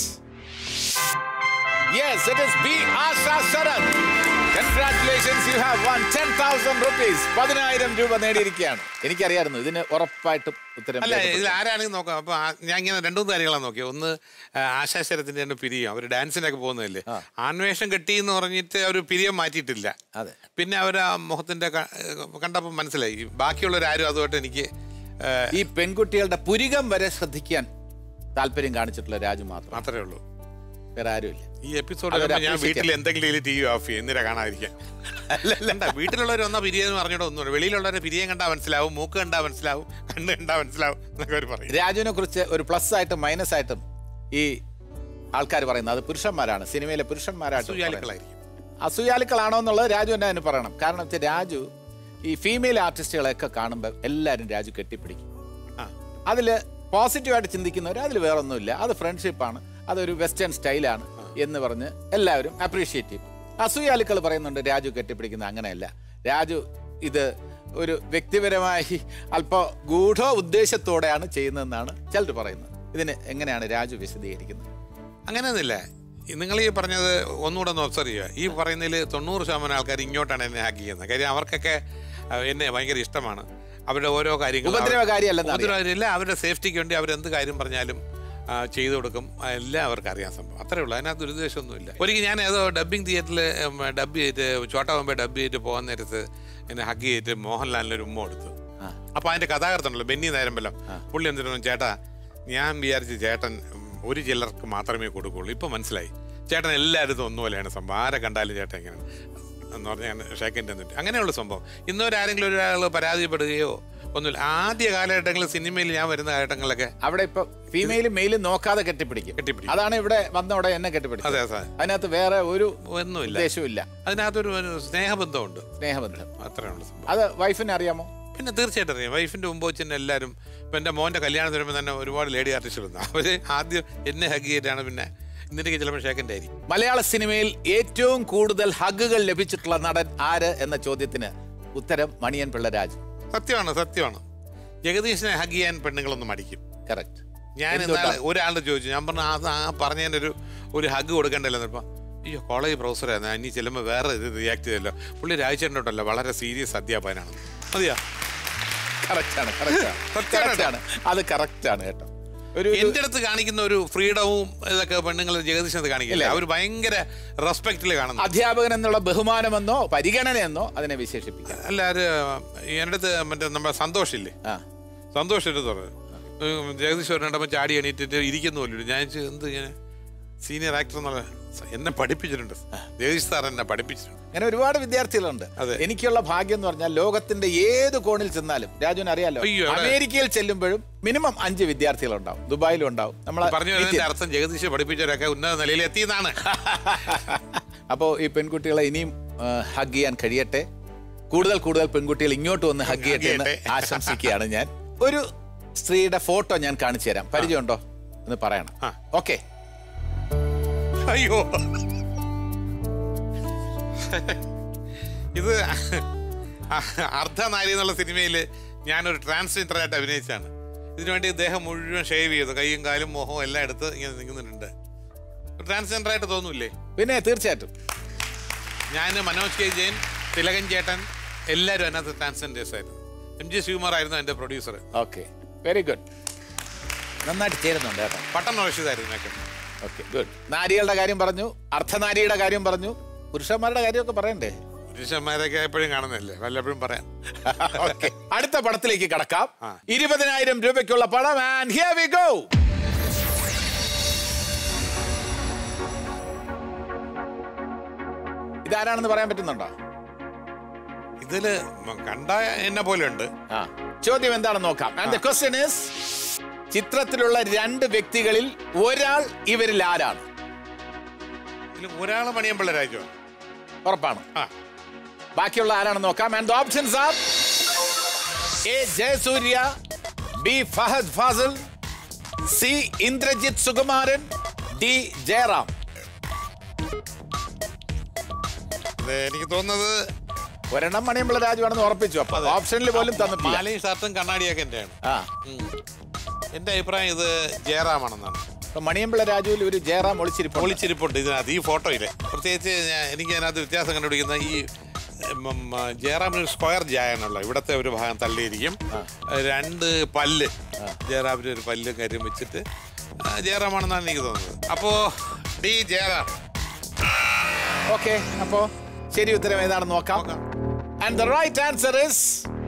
yes it is B Asha Sarath congratulations you have won ten thousand rupees പതിനായിരം രൂപ നേടിയിരിക്കുകയാണ് എനിക്കറിയായിരുന്നു ഇതിന് ഉറപ്പായിട്ടും ഉത്തരം അല്ല ഇതിൽ രേഖപ്പെടുത്തും. ആരാണെങ്കിൽ നോക്കാം അപ്പൊ ആ- ഞാൻ ഇങ്ങനെ രണ്ടു മൂന്ന് കാര്യങ്ങളാണ് നോക്കിയത് ഒന്ന് ആ, ആശാ ശരത്തിന്റെ തന്നെ പിരിയം അവർ ഡാൻസിനൊക്കെ പോകുന്നതല്ലേ ആൺവേഷം കെട്ടി എന്ന് പറഞ്ഞിട്ട് അവർ പിരിയം മാറ്റിയിട്ടില്ല അതെ പിന്നെ അവർ ആ മുഖത്തിന്റെ ക- കണ്ടപ്പോൾ മനസ്സിലായി ബാക്കിയുള്ളവരാരും അതുമായിട്ട് എനിക്ക് ആ, ഈ പെൺകുട്ടികളുടെ പുരികം വരെ ശ്രദ്ധിക്കാൻ താല്പര്യം കാണിച്ചിട്ടുള്ള രാജു മാത്രം മാത്രമേ ഉള്ളൂ വേറെ ആരുമില്ല ഈ എപ്പിസോഡ് അതൊരു ഞാൻ appreciate വീട്ടിൽ എന്തെങ്കിലും ടി വി ഓഫ് ചെയ്യും എന്തിനാ കാണാതിരിക്കാൻ അല്ലല്ല വീട്ടിലുള്ളവർ വന്നാൽ പിരിയെന്ന് പറഞ്ഞിട്ട് ഒന്നുമില്ല വെളിയിലുള്ളവരെ പിരിയം കണ്ടാൽ മനസ്സിലാവും മൂക്ക് കണ്ടാൽ മനസ്സിലാവും കണ്ണ് കണ്ടാൽ മനസ്സിലാവും എന്നൊക്കെ അവർ പറയും രാജുവിനെ കുറിച്ച് ഒരു പ്ലസ് ആയിട്ടും മൈനസ് ആയിട്ടും ഈ ആൾക്കാർ പറയുന്നത് അത് പുരുഷന്മാരാണ് സിനിമയിലെ പുരുഷന്മാരായിട്ട് പറയുന്നത്. സുയാലുക്കളായിരിക്കും അസൂയാലുക്കളാണോ എന്നുള്ളത് രാജു തന്നെ അതിന് പറയണം കാരണം വെച്ചാൽ രാജു ഈ ഫീമെയിൽ ആർട്ടിസ്റ്റുകളെയൊക്കെ കാണുമ്പോൾ എല്ലാവരും രാജു കെട്ടിപ്പിടിക്കും ആ അതിൽ പോസിറ്റീവായിട്ട് ചിന്തിക്കുന്നവർ അതിൽ വേറൊന്നുമില്ല അത് ഫ്രണ്ട്ഷിപ്പാണ് അതൊരു വെസ്റ്റേൺ സ്റ്റൈലാണ് എന്ന് പറഞ്ഞ് എല്ലാവരും അപ്രീഷിയേറ്റ് ചെയ്യും അസൂയാലുക്കൾ പറയുന്നുണ്ട് രാജു കെട്ടിപ്പിടിക്കുന്ന അങ്ങനെയല്ല രാജു ഇത് ഒരു വ്യക്തിപരമായി അല്പ ഗൂഢ ഉദ്ദേശത്തോടെയാണ് ചെയ്യുന്നതെന്നാണ് ചിലർ പറയുന്നത് ഇതിന് എങ്ങനെയാണ് രാജു വിശദീകരിക്കുന്നത് അങ്ങനെയൊന്നുമില്ല നിങ്ങൾ ഈ പറഞ്ഞത് ഒന്നുകൂടെ ഒന്ന് ഒബ്സർവ് ചെയ്യുക ഈ പറയുന്നതിൽ തൊണ്ണൂറ് ശതമാനം ആൾക്കാർ ഇങ്ങോട്ടാണ് എന്നെ ഹാക്ക് ചെയ്യുന്നത് കാര്യം അവർക്കൊക്കെ ആ, എന്നെ ഭയങ്കര ഇഷ്ടമാണ് അവരുടെ ഓരോ കാര്യങ്ങളും ഉപദ്രവകാരിയല്ലെന്ന് അറിയാം. ഉപദ്രവമില്ല അവരുടെ സേഫ്റ്റിക്ക് വേണ്ടി അവരെന്ത് കാര്യം പറഞ്ഞാലും ആ, ചെയ്തു കൊടുക്കും ആ, എല്ലാം അവർക്ക് അറിയാൻ സംഭവം അത്രേ ഉള്ളൂ അതിനകത്ത് ദുരുദ്ദേശമൊന്നുമില്ല ഒരിക്കൽ ഞാൻ ഏതോ ഡബ്ബിംഗ് തിയേറ്ററിൽ ഡബ് ചെയ്തിട്ട് ചോട്ടാ മുമ്പേ ഡബ് ചെയ്തിട്ട് പോകാൻ നേരത്ത് എന്നെ ഹഗ് ചെയ്തിട്ട് മോഹൻലാലിന് ഒരു ഉമ്മ കൊടുത്തു അപ്പൊ അതിന്റെ കഥാകൃത്തുണ്ടല്ലോ ബെന്നി നേരമ്പലം പുള്ളി എന്തിനു പറഞ്ഞു, ചേട്ടാ ഞാൻ വിചാരിച്ചു ചേട്ടൻ ഉം, ഒരു ചിലർക്ക് മാത്രമേ കൊടുക്കുള്ളൂ ഇപ്പൊ മനസ്സിലായി ചേട്ടൻ എല്ലായിടത്തും ഒന്നുപോലെയാണ് സംഭവം ആരെ കണ്ടാലും ചേട്ടൻ എങ്ങനെയാണ് എന്ന് പറഞ്ഞാൽ ഞാൻ ഷേക്കൻ്റെ എന്നിട്ട് അങ്ങനെയുള്ള സംഭവം ഇന്നൊരാരെങ്കിലും ഒരാൾ പരാതിപ്പെടുകയോ ഒന്നുമില്ല ആദ്യ കാലഘട്ടങ്ങളിൽ സിനിമയിൽ ഞാൻ വരുന്ന കാലഘട്ടങ്ങളിലൊക്കെ അവിടെ ഇപ്പൊ ഫീമെയിലും മെയിലും നോക്കാതെ കെട്ടിപ്പിടിക്കും കെട്ടിപ്പിടിക്കും. അതാണ് ഇവിടെ വന്നവിടെ എന്നെ കെട്ടിപ്പിടിക്കും അതെ അതെ അതിനകത്ത് വേറെ ഒരു ഒന്നുമില്ല ഉദ്ദേശവും ഇല്ല അതിനകത്തൊരു ഒരു സ്നേഹബന്ധമുണ്ട് സ്നേഹബന്ധം അത്രേ ഉള്ളൂ സംഭവം അത് വൈഫിനെ അറിയാമോ പിന്നെ തീർച്ചയായിട്ടും അറിയാം വൈഫിന്റെ മുമ്പ് വെച്ച് തന്നെ എല്ലാവരും ഇപ്പം എൻ്റെ മോൻ്റെ കല്യാണത്തിന് വരുമ്പോൾ തന്നെ ഒരുപാട് ലേഡി ആർട്ടിസ്റ്റ് വന്നു അവർ ആദ്യം എന്നെ ഹഗ് ചെയ്തിട്ടാണ് പിന്നെ ഇന്നിന്റെ ചിലപ്പോൾ ഷേക്കൻ്റെ ആയിരിക്കും മലയാള സിനിമയിൽ ഏറ്റവും കൂടുതൽ ഹഗ്ഗുകൾ ലഭിച്ചിട്ടുള്ള നടൻ ആര് എന്ന ചോദ്യത്തിന് ഉത്തരം മണിയൻ പിള്ളരാജ് സത്യമാണ് സത്യമാണ് ജഗദീശനെ ഹഗ് ചെയ്യാൻ പെണ്ണുങ്ങളൊന്നും മടിക്കും കറക്റ്റ് ഞാൻ ഇന്നാളെ ഒരാളുടെ ചോദിച്ചു ഞാൻ പറഞ്ഞു അത് ആ പറഞ്ഞതിൻ്റെ ഒരു ഒരു ഹഗ് കൊടുക്കണ്ടല്ലോ ഇപ്പം അയ്യോ കോളേജ് പ്രൊഫസറായിരുന്നു ഇനി ചെല്ലുമ്പോൾ വേറെ ഇത് റിയാക്ട് ചെയ്തല്ലോ പുള്ളി രാജചേട്ടനോട്ടല്ല വളരെ സീരിയസ് അധ്യാപകനാണ് മതിയാ കറക്റ്റാണ് കറക്റ്റാണ് കറക്റ്റാണ് അത് കറക്റ്റാണ് കേട്ടോ ഒരു എന്റെ അടുത്ത് കാണിക്കുന്ന ഒരു ഫ്രീഡവും ഇതൊക്കെ പെണ്ണുങ്ങൾ ജഗദീശനത് കാണിക്കില്ല അവർ ഭയങ്കര റെസ്പെക്റ്റിൽ കാണുന്നു അധ്യാപകൻ എന്നുള്ള ബഹുമാനമെന്നോ പരിഗണനയെന്നോ അതിനെ വിശേഷിപ്പിക്കാം അല്ല അത് എൻ്റെ അടുത്ത് മറ്റേ നമ്മുടെ സന്തോഷില്ലേ ആ സന്തോഷം എടുത്ത് പറഞ്ഞു ഉം, ജഗദീഷ് രണ്ടപ്പോൾ ചാടി എണീറ്റിട്ട് ഇരിക്കുന്നു പോലും ഞാൻ ചോദിച്ചു, എന്ത് ഇങ്ങനെ സീനിയർ ആക്ടർ എന്നുള്ള എന്നെ പഠിപ്പിച്ചിട്ടുണ്ട് ജഗദീഷ് സാർ എന്നെ പഠിപ്പിച്ചിട്ടുണ്ട് അങ്ങനെ ഒരുപാട് വിദ്യാർത്ഥികളുണ്ട് അതെ. എനിക്കുള്ള ഭാഗ്യം എന്ന് പറഞ്ഞാൽ ലോകത്തിന്റെ ഏത് കോണിൽ ചെന്നാലും രാജുവിന് അറിയാലോ അയ്യോ, അവിടെ- അമേരിക്കയിൽ ചെല്ലുമ്പോഴും മിനിമം അഞ്ച് വിദ്യാർത്ഥികളുണ്ടാവും ദുബായിലും ഉണ്ടാവും നമ്മൾ പറഞ്ഞു വരുന്നതിന്റെ അർത്ഥം ജഗദീഷ് പഠിപ്പിച്ചവരൊക്കെ ഉന്നത നിലയിൽ എത്തിയെന്നാണ് അപ്പോൾ ഈ പെൺകുട്ടികളെ ഇനിയും ഹഗ് ചെയ്യാൻ കഴിയട്ടെ കൂടുതൽ കൂടുതൽ പെൺകുട്ടികൾ ഇങ്ങോട്ട് വന്ന് ഹഗ് ചെയ്യട്ടെ എന്ന് ചെയ്യട്ടെ. ആശംസിക്കുകയാണ് ഞാൻ ഒരു സ്ത്രീയുടെ ഫോട്ടോ ഞാൻ കാണിച്ചു തരാം പരിചയമുണ്ടോ എന്ന് പറയണം ആ. ഓക്കെ അയ്യോ ഇത് അർദ്ധനാരി എന്നുള്ള സിനിമയിൽ ഞാനൊരു ട്രാൻസ്ജെൻഡർ ആയിട്ട് അഭിനയിച്ചാണ് ഇതിനുവേണ്ടി ഇദ്ദേഹം മുഴുവൻ ഷേവ് ചെയ്തു കൈയും കാലും മുഖവും എല്ലാം എടുത്ത് ഇങ്ങനെ നിൽക്കുന്നുണ്ട് ട്രാൻസ്ജെൻഡർ ആയിട്ട് തോന്നൂലേ പിന്നെ തീർച്ചയായിട്ടും ഞാൻ മനോജ് കെ ജെയിൻ തിലകൻ ചേട്ടൻ എല്ലാവരും അതിനകത്ത് ട്രാൻസ്ജെൻഡേഴ്സ് ആയിരുന്നു എം ജി ശിവകുമാർ ആയിരുന്നു എൻ്റെ പ്രൊഡ്യൂസർ ഓക്കെ വെരി ഗുഡ് നന്നായിട്ട് ചേരുന്നുണ്ട് കേട്ടോ പട്ടം റഷീദായിരുന്നു ഒക്കെ ഓക്കെ ഗുഡ് നാരികളുടെ കാര്യം പറഞ്ഞു അർദ്ധനാരിയുടെ കാര്യം പറഞ്ഞു പുരുഷന്മാരുടെ കാര്യമൊക്കെ പറയണ്ടേ പുരുഷന്മാരൊക്കെ എപ്പോഴും കാണുന്നില്ലേ വല്ലപ്പോഴും പറയാം Okay. അടുത്ത പടത്തിലേക്ക് കടക്കാം ആ. ഇരുപതിനായിരം രൂപയ്ക്കുള്ള പടം ആൻഡ് ഹിയർ വി ഗോ ഇതാരാണെന്ന് പറയാൻ പറ്റുന്നുണ്ടോ ഇതില് കണ്ട എന്നെ പോലെ ഉണ്ട് ആ ചോദ്യം എന്താണെന്ന് നോക്കാം ആൻഡ് ദ ക്വസ്റ്റ്യൻ ഇസ് ചിത്രത്തിലുള്ള രണ്ട് വ്യക്തികളിൽ ഒരാൾ ഇവരിൽ ആരാണ് ഇതിൽ ഒരാള് മണിയമ്പിള്ള രാജു ഉറപ്പാണ് ആ ബാക്കിയുള്ള ആരാണെന്ന് നോക്കാം and options are A Jayasurya B Fahadh Faasil C Indrajith Sukumaran D Jayaram ഇത് എനിക്ക് തോന്നുന്നത് ഒരെണ്ണം മണിയമ്പിള്ള രാജുവാണെന്ന് ഉറപ്പിച്ചു അപ്പൊ ഓപ്ഷനിൽ പോലും തന്നിട്ടില്ല മാലയും ഷർട്ടും കണ്ണാടിയൊക്കെ എന്റെയാണ് ആ ഉം. എന്റെ അഭിപ്രായം ഇത് ജയറാമാണെന്നാണ് അപ്പൊ മണിയമ്പിള്ള രാജുവിൽ ഒരു ജയറാം ഒളിച്ചിരിപ്പ് ഒളിച്ചിരിപ്പുണ്ട് ഇതിനകത്ത് ഈ ഫോട്ടോയില് പ്രത്യേകിച്ച് ഞാൻ എനിക്ക് അതിനകത്ത് വ്യത്യാസം കണ്ടുപിടിക്കുന്ന ഈ ഉം, ഉം, ജയറാമിന് ഒരു സ്ക്വയർ ജായാണുള്ള ഇവിടത്തെ ഒരു ഭാഗം തള്ളിയിരിക്കും രണ്ട് പല്ല് ജയറാമിന് ഒരു പല്ല് കാര്യം വെച്ചിട്ട് ആ, ജയറാമാണെന്നാണ് എനിക്ക് തോന്നുന്നത് അപ്പോ ഡി ജയറാം ഓക്കെ അപ്പോ ശരി ഉത്തരം ഏതാണെന്ന് നോക്കാം നോക്കാം. And the right answer is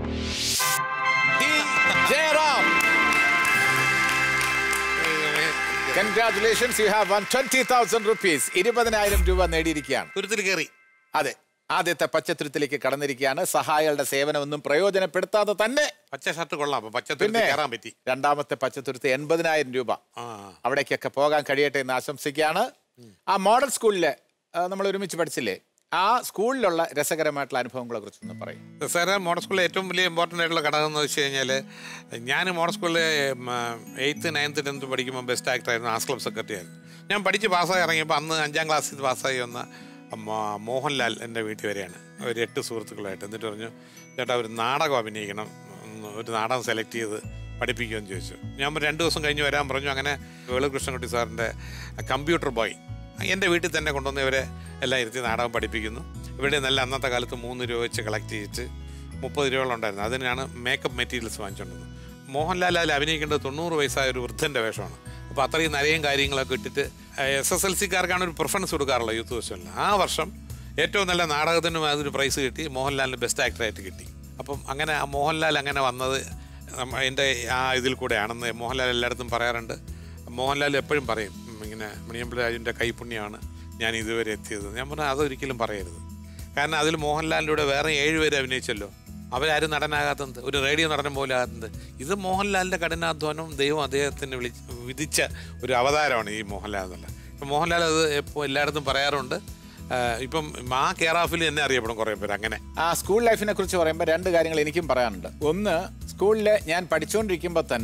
D Jayaram congratulations you have won twenty thousand rupees ഇരുപതിനായിരം രൂപ നേടിയിരിക്കുകയാണ് തുരുത്തിൽ കയറി അതെ ആദ്യത്തെ പച്ചത്തുരുത്തിലേക്ക് കടന്നിരിക്കുകയാണ് സഹായികളുടെ സേവനമൊന്നും പ്രയോജനപ്പെടുത്താതെ തന്നെ പച്ച ഷർട്ട് കൊള്ളാം അപ്പൊ പച്ച തുരുത്തിൽ പിന്നെ കയറാൻ പറ്റി രണ്ടാമത്തെ പച്ചത്തുരുത്ത് എൺപതിനായിരം രൂപ ആ അവിടേക്കൊക്കെ പോകാൻ കഴിയട്ടെ എന്ന് ആശംസിക്കുകയാണ് ആ മോഡൽ സ്കൂളില് ആ, നമ്മൾ ഒരുമിച്ച് പഠിച്ചില്ലേ ആ സ്കൂളിലുള്ള രസകരമായിട്ടുള്ള അനുഭവങ്ങളെ കുറിച്ചൊന്ന് പറയും സാറേ മോഡൽ സ്കൂളിലെ ഏറ്റവും വലിയ ഇമ്പോർട്ടൻ്റ് ആയിട്ടുള്ള ഘടകം എന്ന് വെച്ച് കഴിഞ്ഞാൽ ഞാൻ മോഡൽ സ്കൂളിൽ എയ്ത്ത് നയൻത്ത് ടെൻത്ത് പഠിക്കുമ്പോൾ ബെസ്റ്റ് ആക്ടറായിരുന്നു ആസ് ക്ലബ് സെക്രട്ടറി ആയിരുന്നു ഞാൻ പഠിച്ച് പാസ്സായി ഇറങ്ങിയപ്പോൾ അന്ന് അഞ്ചാം ക്ലാസ്സിൽ പാസ്സായി വന്ന മ- മോഹൻലാൽ എൻ്റെ വീട്ടിൽ വരെയാണ് ഒരു എട്ട് സുഹൃത്തുക്കളായിട്ട് എന്നിട്ട് പറഞ്ഞു ചേട്ടാ ഒരു നാടകം അഭിനയിക്കണം ഒന്ന് ഒരു നാടകം സെലക്ട് ചെയ്ത് പഠിപ്പിക്കുമെന്ന് ചോദിച്ചു ഞാൻ പറഞ്ഞു, രണ്ട് ദിവസം കഴിഞ്ഞ് വരാൻ പറഞ്ഞു അങ്ങനെ വേളുകൃഷ്ണൻകുട്ടി സാറിൻ്റെ കമ്പ്യൂട്ടർ ബോയ് എൻ്റെ വീട്ടിൽ തന്നെ കൊണ്ടുവന്ന് ഇവരെ എല്ലാം ഇരുത്തി നാടകം പഠിപ്പിക്കുന്നു ഇവിടെ നല്ല അന്നത്തെ കാലത്ത് മൂന്ന് രൂപ വെച്ച് കളക്ട് ചെയ്യിച്ച് മുപ്പത് രൂപയോളം ഉണ്ടായിരുന്നു അതിനാണ് മേക്കപ്പ് മെറ്റീരിയൽസ് വാങ്ങിച്ചുകൊണ്ടത് മോഹൻലാൽ അതിൽ അഭിനയിക്കേണ്ടത് തൊണ്ണൂറ് വയസ്സായ ഒരു വൃദ്ധൻ്റെ വേഷമാണ് അപ്പോൾ അത്രയും നരയും കാര്യങ്ങളൊക്കെ ഇട്ടിട്ട് എസ് എസ് എൽ സിക്കാർക്കാണ് ഒരു പ്രിഫറൻസ് കൊടുക്കാറുള്ളത് യൂത്ത് ഫെസ്റ്റിവലിൽ ആ വർഷം ഏറ്റവും നല്ല നാടകത്തിനും അതൊരു പ്രൈസ് കിട്ടി മോഹൻലാലിന് ബെസ്റ്റ് ആക്ടറായിട്ട് കിട്ടി അപ്പം അങ്ങനെ ആ മോഹൻലാൽ അങ്ങനെ വന്നത് നമ്മ- എൻ്റെ ആ ഇതിൽ കൂടെയാണെന്ന് മോഹൻലാൽ എല്ലായിടത്തും പറയാറുണ്ട് മോഹൻലാൽ എപ്പോഴും പറയും ഉം, ഇങ്ങനെ മണിയമ്പിള രാജുവിൻ്റെ കൈപ്പുണ്യമാണ് ഞാൻ ഇതുവരെ എത്തിയത് ഞാൻ പറഞ്ഞാൽ അതൊരിക്കലും പറയരുത് കാരണം അതിൽ മോഹൻലാലിലൂടെ വേറെ ഏഴുപേര് അഭിനയിച്ചല്ലോ അവരാരും നടനാകാത്തത് ഒരു റേഡിയോ നടനം പോലെ ആകുന്നത് ഇത് മോഹൻലാലിൻ്റെ കഠിനാധ്വാനം ദൈവം അദ്ദേഹത്തിന് വിളി വിധിച്ച ഒരു അവതാരമാണ് ഈ മോഹൻലാൽ എന്നുള്ളത് ഇപ്പം മോഹൻലാൽ അത് എപ്പോൾ എല്ലായിടത്തും പറയാറുണ്ട് ആ, ഇപ്പം മാ കേറാഫിൽ എന്നെ അറിയപ്പെടും കുറേ പേര് അങ്ങനെ ആ സ്കൂൾ ലൈഫിനെ കുറിച്ച് പറയുമ്പോൾ രണ്ട് കാര്യങ്ങൾ എനിക്കും പറയാനുണ്ട് ഒന്ന് സ്കൂളിൽ ഞാൻ പഠിച്ചുകൊണ്ടിരിക്കുമ്പോൾ തന്നെ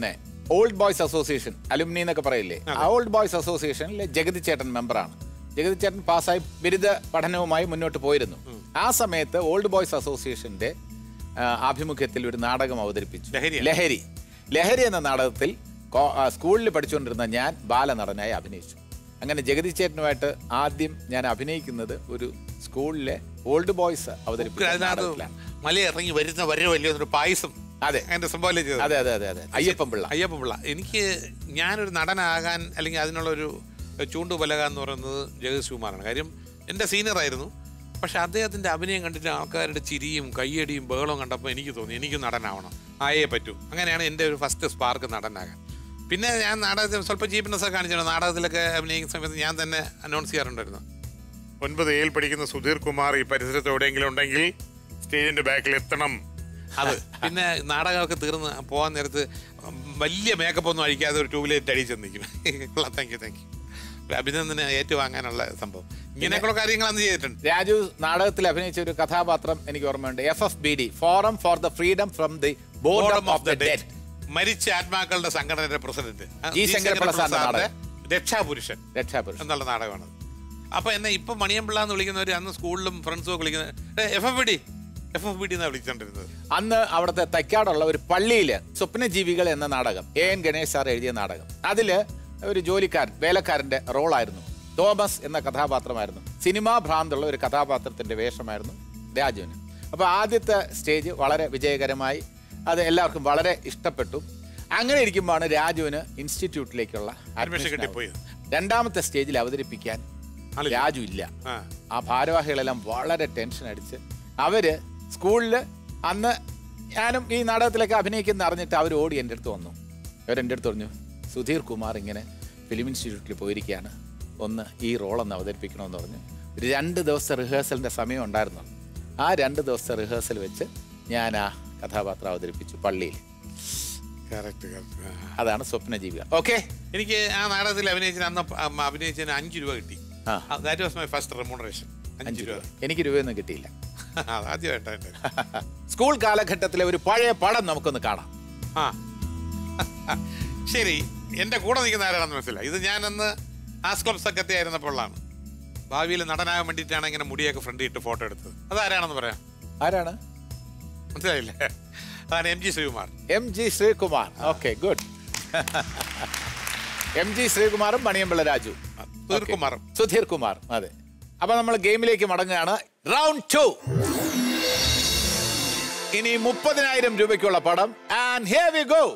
ഓൾഡ് ബോയ്സ് അസോസിയേഷൻ അലുമിനി എന്നൊക്കെ പറയില്ലേ ആ ഓൾഡ് ബോയ്സ് അസോസിയേഷനിലെ ജഗതി ചേട്ടൻ മെമ്പറാണ് ജഗതി ചേട്ടൻ പാസ്സായി ബിരുദ പഠനവുമായി മുന്നോട്ട് പോയിരുന്നു ആ സമയത്ത് ഓൾഡ് ബോയ്സ് അസോസിയേഷന്റെ ആ, ആഭിമുഖ്യത്തിൽ ഒരു നാടകം അവതരിപ്പിച്ചു ലഹരിയാണ്. ലഹരി ലഹരി എന്ന നാടകത്തിൽ കോ- ആ, സ്കൂളിൽ പഠിച്ചുകൊണ്ടിരുന്ന ഞാൻ ബാലനടനായി അഭിനയിച്ചു അങ്ങനെ ജഗതി ചേട്ടനുമായിട്ട് ആദ്യം ഞാൻ അഭിനയിക്കുന്നത് ഒരു സ്കൂളിലെ ഓൾഡ് ബോയ്സ് അവതരിപ്പിച്ച അതിനകത്ത് നാടകത്തിലാണ് മല ഇറങ്ങി വരുന്ന വരെ വലിയൊരു പായസം അതെ. അതിന്റെ സംഭവം ചെയ്തത് അതെ അതെ അതെ അതെ അയ്യപ്പൻ പിള്ള അയ്യപ്പ പിള്ള എനിക്ക് ഞാനൊരു നടനാകാൻ അല്ലെങ്കിൽ അതിനുള്ളൊരു ചൂണ്ടുപലക എന്ന് പറയുന്നത് ജഗദീഷ് ശിവകുമാറാണ് കാര്യം എൻ്റെ സീനിയറായിരുന്നു പക്ഷെ അദ്ദേഹത്തിൻ്റെ അഭിനയം കണ്ടിട്ട് ആൾക്കാരുടെ ചിരിയും കയ്യടിയും ബഹളവും കണ്ടപ്പോൾ എനിക്ക് തോന്നി എനിക്ക് നടനാവണം ആയേ പറ്റൂ അങ്ങനെയാണ് എൻ്റെ ഒരു ഫസ്റ്റ് സ്പാർക്ക് നടനാകാൻ പിന്നെ ഞാൻ നാടകത്തിൽ സ്വല്പം ചീപ്നെസ് ഒക്കെ കാണിച്ചിട്ടുണ്ട് നാടകത്തിലൊക്കെ അഭിനയിക്കുന്ന സമയത്ത് ഞാൻ തന്നെ അനൗൺസ് ചെയ്യാറുണ്ടായിരുന്നു ഒൻപത് ഏയിൽ പഠിക്കുന്ന സുധീർ കുമാർ ഈ പരിസരത്ത് എവിടെയെങ്കിലും ഉണ്ടെങ്കിൽ സ്റ്റേജിന്റെ ബാക്കിൽ എത്തണം അത് പിന്നെ നാടകമൊക്കെ തീർന്ന് പോകാൻ നേരത്ത് വലിയ മേക്കപ്പ് ഒന്നും അഴിക്കാതെ ഒരു ട്യൂബിലേറ്റ് അടിച്ച് നിൽക്കും താങ്ക് യു താങ്ക് യു അഭിനന്ദനെ ഏറ്റുവാങ്ങാനുള്ള സംഭവം ഇങ്ങനെയൊക്കെയുള്ള കാര്യങ്ങൾ അന്ന് ചെയ്തിട്ടുണ്ട് രാജു നാടകത്തിൽ അഭിനയിച്ച ഒരു കഥാപാത്രം എനിക്ക് ഓർമ്മയുണ്ട് F F B D forum for the freedom from the boredom of the dead മരിച്ച ആത്മാക്കളുടെ സംഘടനയുടെ പ്രസിഡന്റ് ജി. ശങ്കരപ്പിള്ള സാറിന്റെ നാടകം. രക്ഷാപുരുഷൻ രക്ഷാപുരുഷൻ എന്നുള്ള നാടകമാണ് അപ്പൊ എന്നെ ഇപ്പൊ മണിയമ്പിള്ള എന്ന് വിളിക്കുന്നവര് അന്ന് സ്കൂളിലും ഫ്രണ്ട്സും ഒക്കെ വിളിക്കുന്നത് F F B D F F B D എന്നാണ് വിളിച്ചോണ്ടിരുന്നത് അന്ന് അവിടുത്തെ തൈക്കാടുള്ള ഒരു പള്ളിയില് സ്വപ്നജീവികൾ എന്ന നാടകം എ എൻ ഗണേഷ് സാർ എഴുതിയ നാടകം അതില് ഒരു ജോലിക്കാരൻ വേലക്കാരന്റെ റോളായിരുന്നു തോമസ് എന്ന കഥാപാത്രമായിരുന്നു സിനിമാ ഭ്രാന്തുള്ള ഒരു കഥാപാത്രത്തിന്റെ വേഷമായിരുന്നു രാജുവിന് അപ്പൊ ആദ്യത്തെ സ്റ്റേജ് വളരെ വിജയകരമായി അത് എല്ലാവർക്കും വളരെ ഇഷ്ടപ്പെട്ടു അങ്ങനെ ഇരിക്കുമ്പോഴാണ് രാജുവിന് ഇൻസ്റ്റിറ്റ്യൂട്ടിലേക്കുള്ള Admission admission കിട്ടിപ്പോയത്. ആവുന്നത്. രണ്ടാമത്തെ സ്റ്റേജിൽ അവതരിപ്പിക്കാൻ ആളില്ല. രാജു ഇല്ല ആ ആ ഭാരവാഹികളെല്ലാം വളരെ ടെൻഷൻ അടിച്ച് അവര് സ്കൂളിൽ അന്ന് ഞാനും ഈ നാടകത്തിലൊക്കെ അഭിനയിക്കുന്ന അറിഞ്ഞിട്ട് അവർ ഓടി എൻ്റെ അടുത്ത് വന്നു അവരെൻ്റെ അടുത്ത് പറഞ്ഞു സുധീർ കുമാർ ഇങ്ങനെ ഫിലിം ഇൻസ്റ്റിറ്റ്യൂട്ടിൽ പോയിരിക്കുകയാണ് ഒന്ന് ഈ റോളൊന്ന് അവതരിപ്പിക്കണമെന്ന് പറഞ്ഞു ഒരു രണ്ട് ദിവസത്തെ റിഹേഴ്സലിൻ്റെ സമയം ഉണ്ടായിരുന്നു ആ രണ്ട് ദിവസത്തെ റിഹേഴ്സൽ വെച്ച് ഞാൻ ആ കഥാപാത്രം അവതരിപ്പിച്ചു പള്ളിയിൽ കറക്റ്റ് കറക്റ്റ് അതാണ് സ്വപ്നജീവികൾ ഓക്കെ എനിക്ക് ആ നാടകത്തിൽ അഭിനയിച്ചതിന് അന്ന് അ- അഭിനയിച്ചതിന് അഞ്ച് രൂപ കിട്ടി ആ. That was my first remuneration അഞ്ച് അഞ്ച് രൂപ രൂപ എനിക്ക് രൂപയൊന്നും കിട്ടിയില്ല ആദ്യമായിട്ടാണ് സ്കൂൾ കാലഘട്ടത്തിലെ ഒരു പഴയ പടം നമുക്കൊന്ന് കാണാം ആ ശരി എന്റെ കൂടെ നിൽക്കുന്ന ആരാണെന്ന് മനസ്സിലായി ഇത് ഞാൻ അന്ന് ആസ് ക്ലബ് സെക്രട്ടറി ആയിരുന്നപ്പോഴാണ് ഭാവിയിൽ നടനാകാൻ വേണ്ടിയിട്ടാണ് ഇങ്ങനെ മുടിയൊക്കെ ഫ്രണ്ട് ഇട്ട് ഫോട്ടോ എടുത്തത് അതാരാണെന്ന് പറയാം ആരാണ് മനസ്സിലായില്ലേ അതാണ് M G Sreekumar M G Sreekumar okay good M G ശ്രീകുമാറും മണിയമ്പിള്ള രാജു സുധീർ Okay. കുമാറും. സുധീർ കുമാർ അതെ അപ്പൊ നമ്മൾ ഗെയിമിലേക്ക് മടങ്ങുകയാണ് റൗണ്ട് ടു ഇനി മുപ്പതിനായിരം രൂപയ്ക്കുള്ള പടം ആൻഡ് ഹിയർ വി ഗോ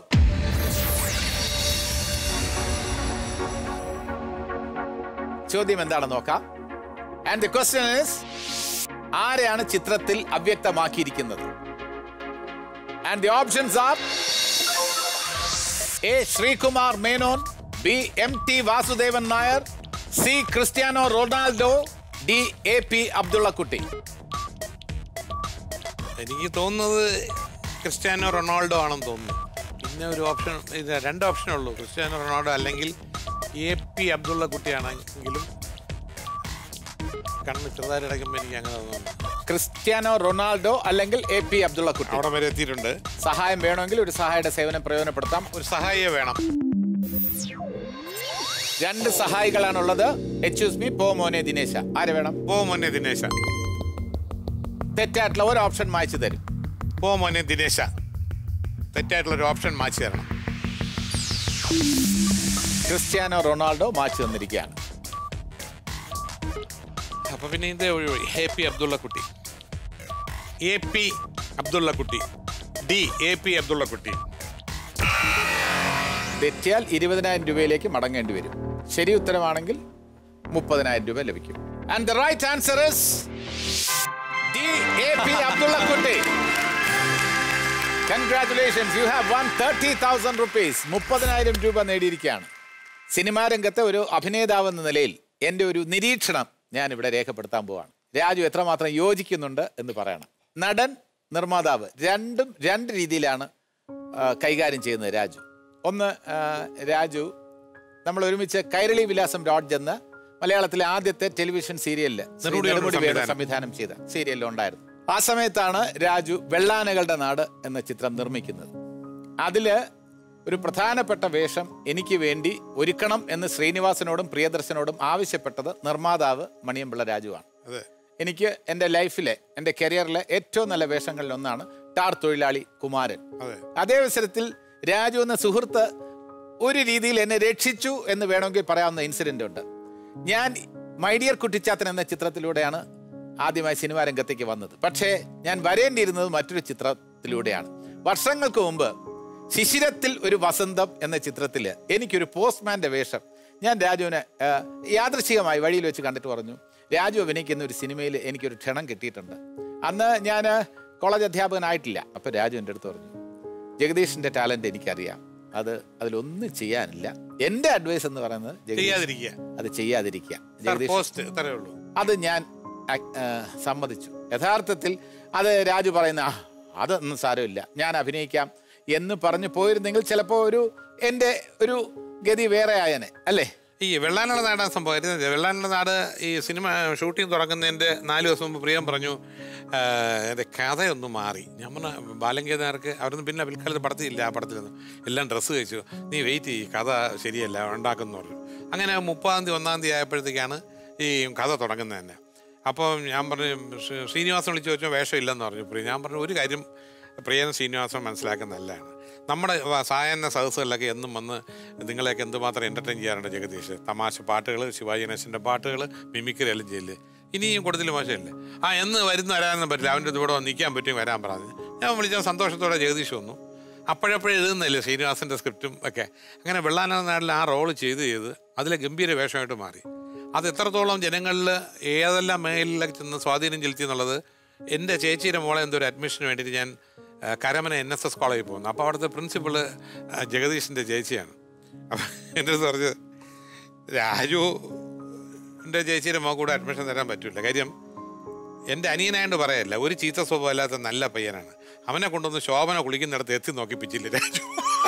ചോദ്യം എന്താണെന്ന് നോക്കാം ആൻഡ് ദി ക്വസ്റ്റ്യൻ ഇസ് ആരെയാണ് ചിത്രത്തിൽ അവ്യക്തമാക്കിയിരിക്കുന്നത് and the options are A Sreekumar Menon B M T Vasudevan Nair C Cristiano Ronaldo D A P Abdullakutty എനിക്ക് തോന്നുന്നത് ക്രിസ്ത്യാനോ റൊണാൾഡോ ആണെന്ന് തോന്നുന്നു പിന്നെ ഒരു ഓപ്ഷൻ ഇത് രണ്ട് ഓപ്ഷനേ ഉള്ളൂ ക്രിസ്ത്യാനോ റൊണാൾഡോ അല്ലെങ്കിൽ എ പി അബ്ദുള്ള കുട്ടിയാണെങ്കിലും കണ്ണ് ചെറുതായിട്ട് അടയ്ക്കുമ്പോൾ എനിക്ക് അങ്ങനെ തോന്നുന്നു ക്രിസ്ത്യാനോ റൊണാൾഡോ അല്ലെങ്കിൽ എ പി അബ്ദുള്ളക്കുട്ടി അവിടെ വരെ എത്തിയിട്ടുണ്ട് സഹായം വേണമെങ്കിൽ ഒരു സഹായിയുടെ സേവനം പ്രയോജനപ്പെടുത്താം ഒരു സഹായിയെ വേണം രണ്ട് സഹായികളാണുള്ളത് എച്ച് മീ പോ മോനെ ദിനേശ ആര് വേണം പോ മോനെ ദിനേശ തെറ്റായിട്ടുള്ള ഒരു ഓപ്ഷൻ മായ്ച്ചു തരും പോ മോനെ ദിനേശ തെറ്റായിട്ടുള്ള ഒരു ഓപ്ഷൻ മാറ്റി തരണം ക്രിസ്ത്യാനോ റൊണാൾഡോ മാച്ച് തന്നിരിക്കുകയാണ് അപ്പൊ പിന്നെ ഇത് ഒഴിവായി എ പി അബ്ദുള്ള കുട്ടി എ പി അബ്ദുള്ള കുട്ടി ഡി എ പി അബ്ദുള്ള കുട്ടി തെറ്റിയാൽ ഇരുപതിനായിരം രൂപയിലേക്ക് മടങ്ങേണ്ടി വരും ശരി ഉത്തരമാണെങ്കിൽ മുപ്പതിനായിരം രൂപ ലഭിക്കും and the right answer is D A P Abdullakutty congratulations you have won thirty thousand rupees മുപ്പതിനായിരം രൂപ നേടിയിരിക്കുകയാണ് സിനിമാ രംഗത്തെ ഒരു അഭിനേതാവ് എന്ന നിലയിൽ എൻ്റെ ഒരു നിരീക്ഷണം ഞാൻ ഇവിടെ രേഖപ്പെടുത്താൻ പോവാണ് രാജു എത്രമാത്രം യോജിക്കുന്നുണ്ട് എന്ന് പറയണം നടൻ നിർമ്മാതാവ് രണ്ടും രണ്ട് രീതിയിലാണ് ആ, കൈകാര്യം ചെയ്യുന്നത് രാജു ഒന്ന് ആ, രാജു നമ്മൾ ഒരുമിച്ച് കൈരളി വിലാസം ലോഡ്ജ് എന്ന മലയാളത്തിലെ ആദ്യത്തെ ടെലിവിഷൻ സീരിയലില് ശ്രീ നെടുമുടി വേണു നെടുമുടി വേണു സംവിധാനം. സംവിധാനം ചെയ്ത സീരിയലിൽ ഉണ്ടായിരുന്നു ആ സമയത്താണ് രാജു വെള്ളാനകളുടെ നാട് എന്ന ചിത്രം നിർമ്മിക്കുന്നത് അതില് ഒരു പ്രധാനപ്പെട്ട വേഷം എനിക്ക് വേണ്ടി ഒരുക്കണം എന്ന് ശ്രീനിവാസനോടും പ്രിയദർശനോടും ആവശ്യപ്പെട്ടത് നിർമ്മാതാവ് മണിയമ്പിള്ള രാജുവാണ് അതെ എനിക്ക് എൻ്റെ ലൈഫിലെ എൻ്റെ കരിയറിലെ ഏറ്റവും നല്ല വേഷങ്ങളിൽ ഒന്നാണ് ടാർ തൊഴിലാളി കുമാരൻ അതെ അതേ അവസരത്തിൽ രാജു എന്ന സുഹൃത്ത് ഒരു രീതിയിൽ എന്നെ രക്ഷിച്ചു എന്ന് വേണമെങ്കിൽ പറയാവുന്ന ഇൻസിഡന്റ് ഉണ്ട് ഞാൻ മൈ ഡിയർ കുട്ടിച്ചാത്തൻ എന്ന ചിത്രത്തിലൂടെയാണ് ആദ്യമായി സിനിമാ രംഗത്തേക്ക് വന്നത് പക്ഷേ ഞാൻ വരേണ്ടിയിരുന്നത് മറ്റൊരു ചിത്രത്തിലൂടെയാണ് വർഷങ്ങൾക്ക് മുമ്പ് ശിശിരത്തിൽ ഒരു വസന്തം എന്ന ചിത്രത്തിൽ എനിക്കൊരു പോസ്റ്റ്മാന്റെ വേഷം ഞാൻ രാജുവിനെ ആ, യാദൃശികമായി വഴിയിൽ വെച്ച് കണ്ടിട്ട് പറഞ്ഞു രാജു അഭിനയിക്കുന്ന ഒരു സിനിമയിൽ എനിക്കൊരു ക്ഷണം കിട്ടിയിട്ടുണ്ട് അന്ന് ഞാൻ കോളേജ് അധ്യാപകനായിട്ടില്ല അപ്പോൾ രാജു എൻ്റെ അടുത്ത് പറഞ്ഞു ജഗദീഷിന്റെ ടാലന്റ് എനിക്കറിയാം അത് അതിലൊന്നും ചെയ്യാനില്ല എൻ്റെ അഡ്വൈസ് എന്ന് പറയുന്നത് ജഗദീഷ് ചെയ്യാതിരിക്കുക അത് ചെയ്യാതിരിക്കുക സാർ ജഗദീഷ് പോസ്റ്റ് ഇത്രയേ ഉള്ളൂ അത് ഞാൻ അ- ആ, സമ്മതിച്ചു യഥാർത്ഥത്തിൽ അത് രാജു പറയുന്ന "ആ, അതൊന്നും സാരമില്ല ഞാൻ അഭിനയിക്കാം എന്ന് പറഞ്ഞു പോയിരുന്നെങ്കിൽ ചിലപ്പോൾ ഒരു എൻ്റെ ഒരു ഗതി വേറെ ആയനെ അല്ലേ ഈ വെള്ളാനുള്ള നാടാ സംഭവം ഇരുന്നത് വെള്ളാനുള്ള നാട് ഈ സിനിമ ഷൂട്ടിംഗ് തുടങ്ങുന്നതിൻ്റെ നാല് ദിവസം മുമ്പ് പ്രിയം പറഞ്ഞു എൻ്റെ കഥയൊന്ന് മാറി ഞാൻ പറഞ്ഞ ബാലങ്കേതാർക്ക് അവരൊന്നും പിന്നെ പിൽക്കാലത്ത് പടത്തില്ല ആ പടത്തിലൊന്നും എല്ലാം ഡ്രസ്സ് കഴിച്ചു നീ വെയിറ്റ് ചെയ്യ് കഥ ശരിയല്ല ഉണ്ടാക്കുന്നു പറഞ്ഞു അങ്ങനെ മുപ്പതാം തീയതി ഒന്നാം തീയതി ആയപ്പോഴത്തേക്കാണ് ഈ കഥ തുടങ്ങുന്നത് തന്നെ അപ്പോൾ ഞാൻ പറഞ്ഞു ശ്രീ- ശ്രീനിവാസൻ വിളിച്ച് ചോദിച്ചാൽ വേഷം ഇല്ലെന്ന് പറഞ്ഞു പ്രിയ ഞാൻ പറഞ്ഞു ഒരു കാര്യം പ്രിയനും ശ്രീനിവാസൻ മനസ്സിലാക്കുന്ന നല്ലതാണ് നമ്മുടെ വ- സായാഹ്ന സദസ്സുകളിലൊക്കെ എന്നും വന്ന് നിങ്ങളെയൊക്കെ എന്തുമാത്രം എൻ്റർടൈൻ ചെയ്യാറുണ്ട് ജഗദീഷ് തമാശ പാട്ടുകൾ ശിവാജി ഗണേശൻ്റെ പാട്ടുകൾ മിമിക്രി എല്ലാം ചെയ്യില്ലേ ഇനിയും കൂടുതൽ മോശമല്ലേ ആ എന്ന് വരുന്ന വരാനൊന്നും പറ്റില്ല അവൻ്റെ ഇവിടെ വന്ന് നിൽക്കാൻ പറ്റും വരാൻ പറഞ്ഞു ഞാൻ വിളിച്ച സന്തോഷത്തോടെ ജഗദീഷ് വന്നു അപ്പോഴപ്പോഴും എഴുതുന്നില്ലേ ശ്രീനിവാസൻ്റെ സ്ക്രിപ്റ്റും ഒക്കെ അങ്ങനെ വെള്ളാന നാട്ടിൽ ആ റോള് ചെയ്ത് ചെയ്ത് അതിലെ ഗംഭീര വേഷമായിട്ട് മാറി അത് എത്രത്തോളം ജനങ്ങളിൽ ഏതെല്ലാം മേഖലയിലൊക്കെ ചെന്ന് സ്വാധീനം ചെലുത്തി എന്നുള്ളത് എൻ്റെ ചേച്ചിയുടെ മോളെ എന്തോ ഒരു അഡ്മിഷന് വേണ്ടിയിട്ട് ഞാൻ ആ, കരമന എൻ എസ് എസ് കോളേജിൽ പോകുന്നു അപ്പോൾ അവിടുത്തെ പ്രിൻസിപ്പള് ജഗദീഷിൻ്റെ ചേച്ചിയാണ് അപ്പം എൻ്റെ അടുത്ത് പറഞ്ഞത് രാജു എൻ്റെ ചേച്ചിയുടെ മോൾ കൂടെ അഡ്മിഷൻ തരാൻ പറ്റില്ല കാര്യം എൻ്റെ അനിയനായോണ്ട് പറയല്ല ഒരു ചീത്ത സ്വഭാവമില്ലാത്ത നല്ല പയ്യനാണ് അവനെ കൊണ്ടൊന്ന് ശോഭന കുളിക്കുന്നിടത്ത് എത്തി നോക്കിപ്പിച്ചില്ല രാജു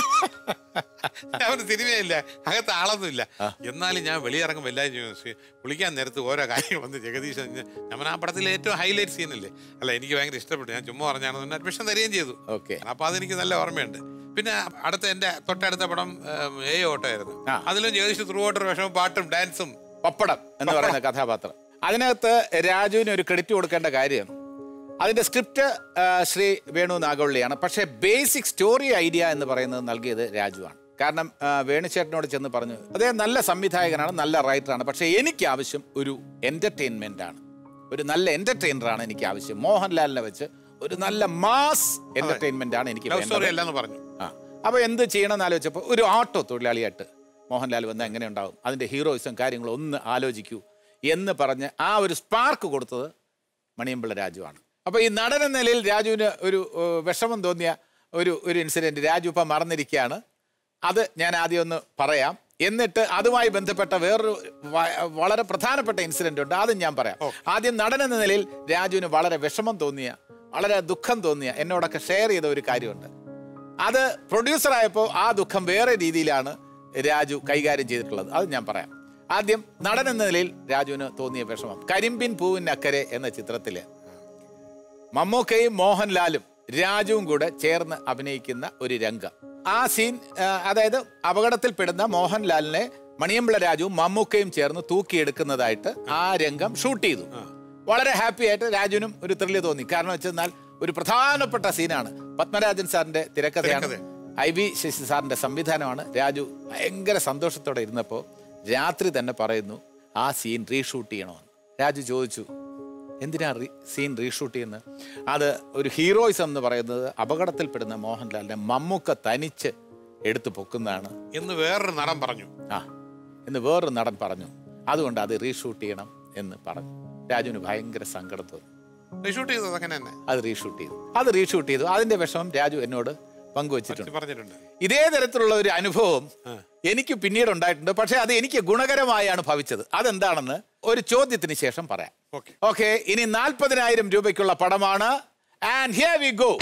അവന് സിനിമയില്ല അകത്ത് ആളൊന്നുമില്ല എന്നാലും ഞാൻ വെളിയിറങ്ങും എല്ലാവരും ചെയ്യും. ശ്ശേ, കുളിക്കാൻ നേരത്ത് ഓരോ കാര്യം വന്ന് ജഗദീശ് ഞാൻ ആ പടത്തിലെ ഏറ്റവും ഹൈലൈറ്റ് സീനല്ലേ അല്ല എനിക്ക് ഭയങ്കര ഇഷ്ടപ്പെട്ടു ഞാൻ ചുമ്മാ പറഞ്ഞാണ് അഡ്മിഷൻ തരികയും ചെയ്തു ഓക്കെ അപ്പൊ അതെനിക്ക് നല്ല ഓർമ്മയുണ്ട് പിന്നെ അടുത്ത എൻ്റെ തൊട്ടടുത്ത പടം ഏം, ഏ ഓട്ടമായിരുന്നു ആ. അതിലും ജഗദീഷ് ത്രൂ ഔട്ടർ വിഷമം പാട്ടും ഡാൻസും പപ്പടം എന്ന് പറയുന്ന കഥാപാത്രം അതിനകത്ത് രാജുവിന് ഒരു ക്രെഡിറ്റ് കൊടുക്കേണ്ട കാര്യം അതിന്റെ സ്ക്രിപ്റ്റ് ആ, ശ്രീ വേണു നാഗവള്ളിയാണ് പക്ഷേ ബേസിക് സ്റ്റോറി ഐഡിയ എന്ന് പറയുന്നത് നൽകിയത് രാജുവാണ് കാരണം ആ, വേണുചേട്ടനോട് ചെന്ന് പറഞ്ഞു അദ്ദേഹം നല്ല സംവിധായകനാണ് നല്ല റൈറ്ററാണ് പക്ഷേ എനിക്ക് ആവശ്യം ഒരു എന്റർടൈൻമെന്റ് ആണ് ഒരു നല്ല എന്റർടൈനറാണ് എനിക്ക് ആവശ്യം മോഹൻലാലിനെ വെച്ച് ഒരു നല്ല മാസ് എന്റർടൈൻമെന്റ് ആണ് എനിക്ക് ലവ് വേണ്ടത്. സ്റ്റോറി അല്ലെന്ന് പറഞ്ഞു ആ അപ്പോൾ എന്ത് ചെയ്യണമെന്ന് ആലോചിച്ചപ്പോൾ ഒരു ഓട്ടോ തൊഴിലാളിയായിട്ട് മോഹൻലാൽ വന്ന് എങ്ങനെ ഉണ്ടാവും അതിൻ്റെ ഹീറോയിസും കാര്യങ്ങളും ഒന്ന് ആലോചിക്കൂ എന്ന് പറഞ്ഞ് ആ ഒരു സ്പാർക്ക് കൊടുത്തത് മണിയമ്പിള്ള രാജുവാണ് അപ്പോൾ ഈ നടൻ എന്ന നിലയിൽ രാജുവിന് ഒരു ഏഹ്, വിഷമം തോന്നിയ ഒരു ഒരു ഇൻസിഡൻറ്റ് രാജു ഇപ്പം മറന്നിരിക്കുകയാണ് അത് ഞാൻ ആദ്യം ഒന്ന് പറയാം എന്നിട്ട് അതുമായി ബന്ധപ്പെട്ട വേറൊരു വ- വളരെ പ്രധാനപ്പെട്ട ഇൻസിഡന്റ് ഉണ്ട് അതും ഞാൻ പറയാം ആദ്യം നടൻ എന്ന നിലയിൽ രാജുവിന് വളരെ വിഷമം തോന്നിയ വളരെ ദുഃഖം തോന്നിയ എന്നോടൊക്കെ ഷെയർ ചെയ്ത ഒരു കാര്യമുണ്ട് അത് പ്രൊഡ്യൂസർ ആയപ്പോൾ ആ ദുഃഖം വേറെ രീതിയിലാണ് രാജു കൈകാര്യം ചെയ്തിട്ടുള്ളത് അത് ഞാൻ പറയാം ആദ്യം നടൻ എന്ന നിലയിൽ രാജുവിന് തോന്നിയ വിഷമം കരിമ്പിൻ പൂവിനക്കരെ എന്ന ചിത്രത്തില് മമ്മൂക്കയും മോഹൻലാലും രാജുവും കൂടെ ചേർന്ന് അഭിനയിക്കുന്ന ഒരു രംഗം ആ സീൻ ആ, അതായത് അപകടത്തിൽപ്പെടുന്ന മോഹൻലാലിനെ മണിയമ്പിള രാജുവും മമ്മൂക്കയും ചേർന്ന് തൂക്കിയെടുക്കുന്നതായിട്ട് ആ രംഗം ഷൂട്ട് ചെയ്തു വളരെ ഹാപ്പി ആയിട്ട് രാജുവിനും ഒരു ത്രില്ല് തോന്നി കാരണം വെച്ചെന്നാൽ ഒരു പ്രധാനപ്പെട്ട സീനാണ് പത്മരാജൻ സാറിന്റെ തിരക്കഥയാണ് തിരക്കഥ. ഐ വി ശശി സാറിന്റെ സംവിധാനമാണ് രാജു ഭയങ്കര സന്തോഷത്തോടെ ഇരുന്നപ്പോൾ രാത്രി തന്നെ പറയുന്നു ആ സീൻ റീഷൂട്ട് ചെയ്യണമെന്ന് രാജു ചോദിച്ചു എന്തിനാ റീ സീൻ റീഷൂട്ട് ചെയ്യുന്നത് അത് ഒരു ഹീറോയിസം എന്ന് പറയുന്നത് അപകടത്തിൽപ്പെടുന്ന മോഹൻലാലിനെ മമ്മൂക്ക തനിച്ച് എടുത്തു പൊക്കുന്നതാണ് എന്ന് വേറൊരു നടൻ പറഞ്ഞു ആ എന്ന് വേറൊരു നടൻ പറഞ്ഞു അതുകൊണ്ട് അത് റീഷൂട്ട് ചെയ്യണം എന്ന് പറഞ്ഞു രാജുവിന് ഭയങ്കര സങ്കടം തോന്നി ഷൂട്ട് ചെയ്തത് അങ്ങനെ തന്നെ അത് റീഷൂട്ട് ചെയ്തു അത് റീഷൂട്ട് ചെയ്തു അതിന്റെ വിഷമം രാജു എന്നോട് പങ്കുവച്ചിട്ടുണ്ട് പറഞ്ഞിട്ടുണ്ട് ഇതേ തരത്തിലുള്ള ഒരു അനുഭവം എനിക്ക് പിന്നീട് ഉണ്ടായിട്ടുണ്ട് പക്ഷെ അത് എനിക്ക് ഗുണകരമായാണ് ഭവിച്ചത് അതെന്താണെന്ന് ഒരു ചോദ്യത്തിന് ശേഷം പറയാം ഓക്കെ ഓക്കെ ഇനി നാൽപ്പതിനായിരം രൂപയ്ക്കുള്ള പടമാണ് and here we go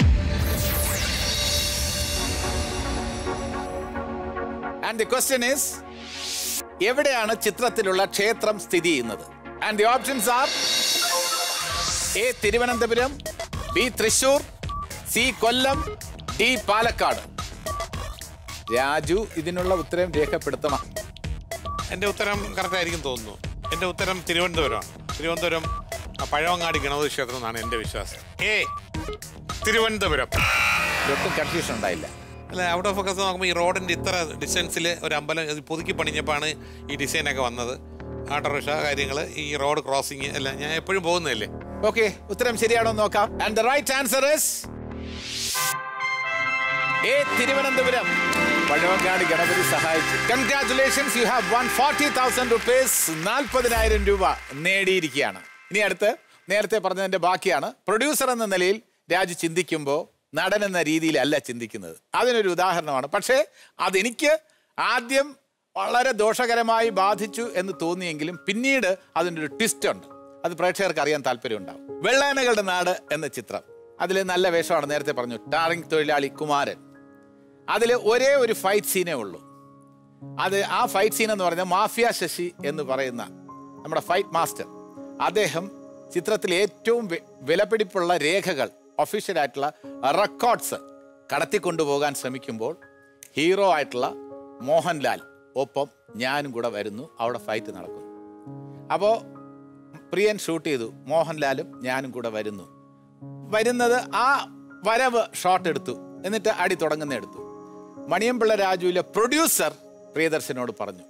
and the question is എവിടെയാണ് ചിത്രത്തിലുള്ള ക്ഷേത്രം സ്ഥിതി ചെയ്യുന്നത് and the options are A Thiruvananthapuram B Thrissur C Kollam D Palakkad Raju ഇതിനുള്ള ഉത്തരം രേഖപ്പെടുത്തണം എൻ്റെ ഉത്തരം കറക്റ്റ് ആയിരിക്കും തോന്നുന്നു എൻ്റെ ഉത്തരം തിരുവനന്തപുരമാണ് തിരുവനന്തപുരം ആ, പഴവങ്ങാടി ഗണപതി ക്ഷേത്രം എന്നാണ് എൻ്റെ വിശ്വാസം ഏ തിരുവനന്തപുരം ഒട്ടും കൺഫ്യൂഷൻ ഉണ്ടായില്ല അല്ല ഔട്ട് ഓഫ് ഫോക്കസ് നോക്കുമ്പോൾ ഈ റോഡിൻ്റെ ഇത്ര ഡിസ്റ്റൻസിൽ ഒരു അമ്പലം ഇത് പുതുക്കി പണിഞ്ഞപ്പോഴാണ് ഈ ഡിസൈനൊക്കെ വന്നത് ഓട്ടോറിക്ഷ കാര്യങ്ങൾ ഈ റോഡ് ക്രോസിങ് എല്ലാം ഞാൻ എപ്പോഴും പോകുന്നതല്ലേ ഓക്കെ ഉത്തരം ശരിയാണോ എന്ന് നോക്കാം and the right answer is A Thiruvananthapuram Pazhavangadi Ganapathi സഹായിച്ചു congratulations you have won forty thousand rupees നാൽപ്പതിനായിരം രൂപ നേടിയിരിക്കുകയാണ് ഇനി അടുത്ത് നേരത്തെ പറഞ്ഞതിന്റെ ബാക്കിയാണ് പ്രൊഡ്യൂസർ എന്ന നിലയിൽ രാജു ചിന്തിക്കുമ്പോൾ നടൻ എന്ന രീതിയിലല്ല ചിന്തിക്കുന്നത് അതിനൊരു ഉദാഹരണമാണ് പക്ഷേ അതെനിക്ക് ആദ്യം വളരെ ദോഷകരമായി ബാധിച്ചു എന്ന് തോന്നിയെങ്കിലും പിന്നീട് അതിനൊരു ട്വിസ്റ്റ് ഉണ്ട് അത് പ്രേക്ഷകർക്ക് അറിയാൻ താല്പര്യമുണ്ടാവും വെള്ളാനകളുടെ നാട് എന്ന ചിത്രം അതിൽ നല്ല വേഷമാണ് നേരത്തെ പറഞ്ഞു ടാറിംഗ് തൊഴിലാളി കുമാരൻ അതിൽ ഒരേ ഒരു ഫൈറ്റ് സീനേ ഉള്ളൂ അത് ആ ഫൈറ്റ് സീൻ എന്ന് പറഞ്ഞാൽ മാഫിയ ശശി എന്ന് പറയുന്ന നമ്മുടെ ഫൈറ്റ് മാസ്റ്റർ അദ്ദേഹം ചിത്രത്തിൽ ഏറ്റവും വി- വിലപിടിപ്പുള്ള രേഖകൾ ഒഫീഷ്യൽ ആയിട്ടുള്ള റെക്കോർഡ്സ് കടത്തിക്കൊണ്ടുപോകാൻ ശ്രമിക്കുമ്പോൾ ഹീറോ ആയിട്ടുള്ള മോഹൻലാൽ ഒപ്പം ഞാനും കൂടെ വരുന്നു അവിടെ ഫൈറ്റ് നടക്കുന്നു അപ്പോൾ പ്രിയൻ ഷൂട്ട് ചെയ്തു മോഹൻലാലും ഞാനും കൂടെ വരുന്നു വരുന്നത് ആ വരവ് ഷോട്ട് എടുത്തു എന്നിട്ട് അടി തുടങ്ങുന്ന എടുത്തു മണിയമ്പിള്ള രാജുവിലെ പ്രൊഡ്യൂസർ പ്രിയദർശനോട് പറഞ്ഞു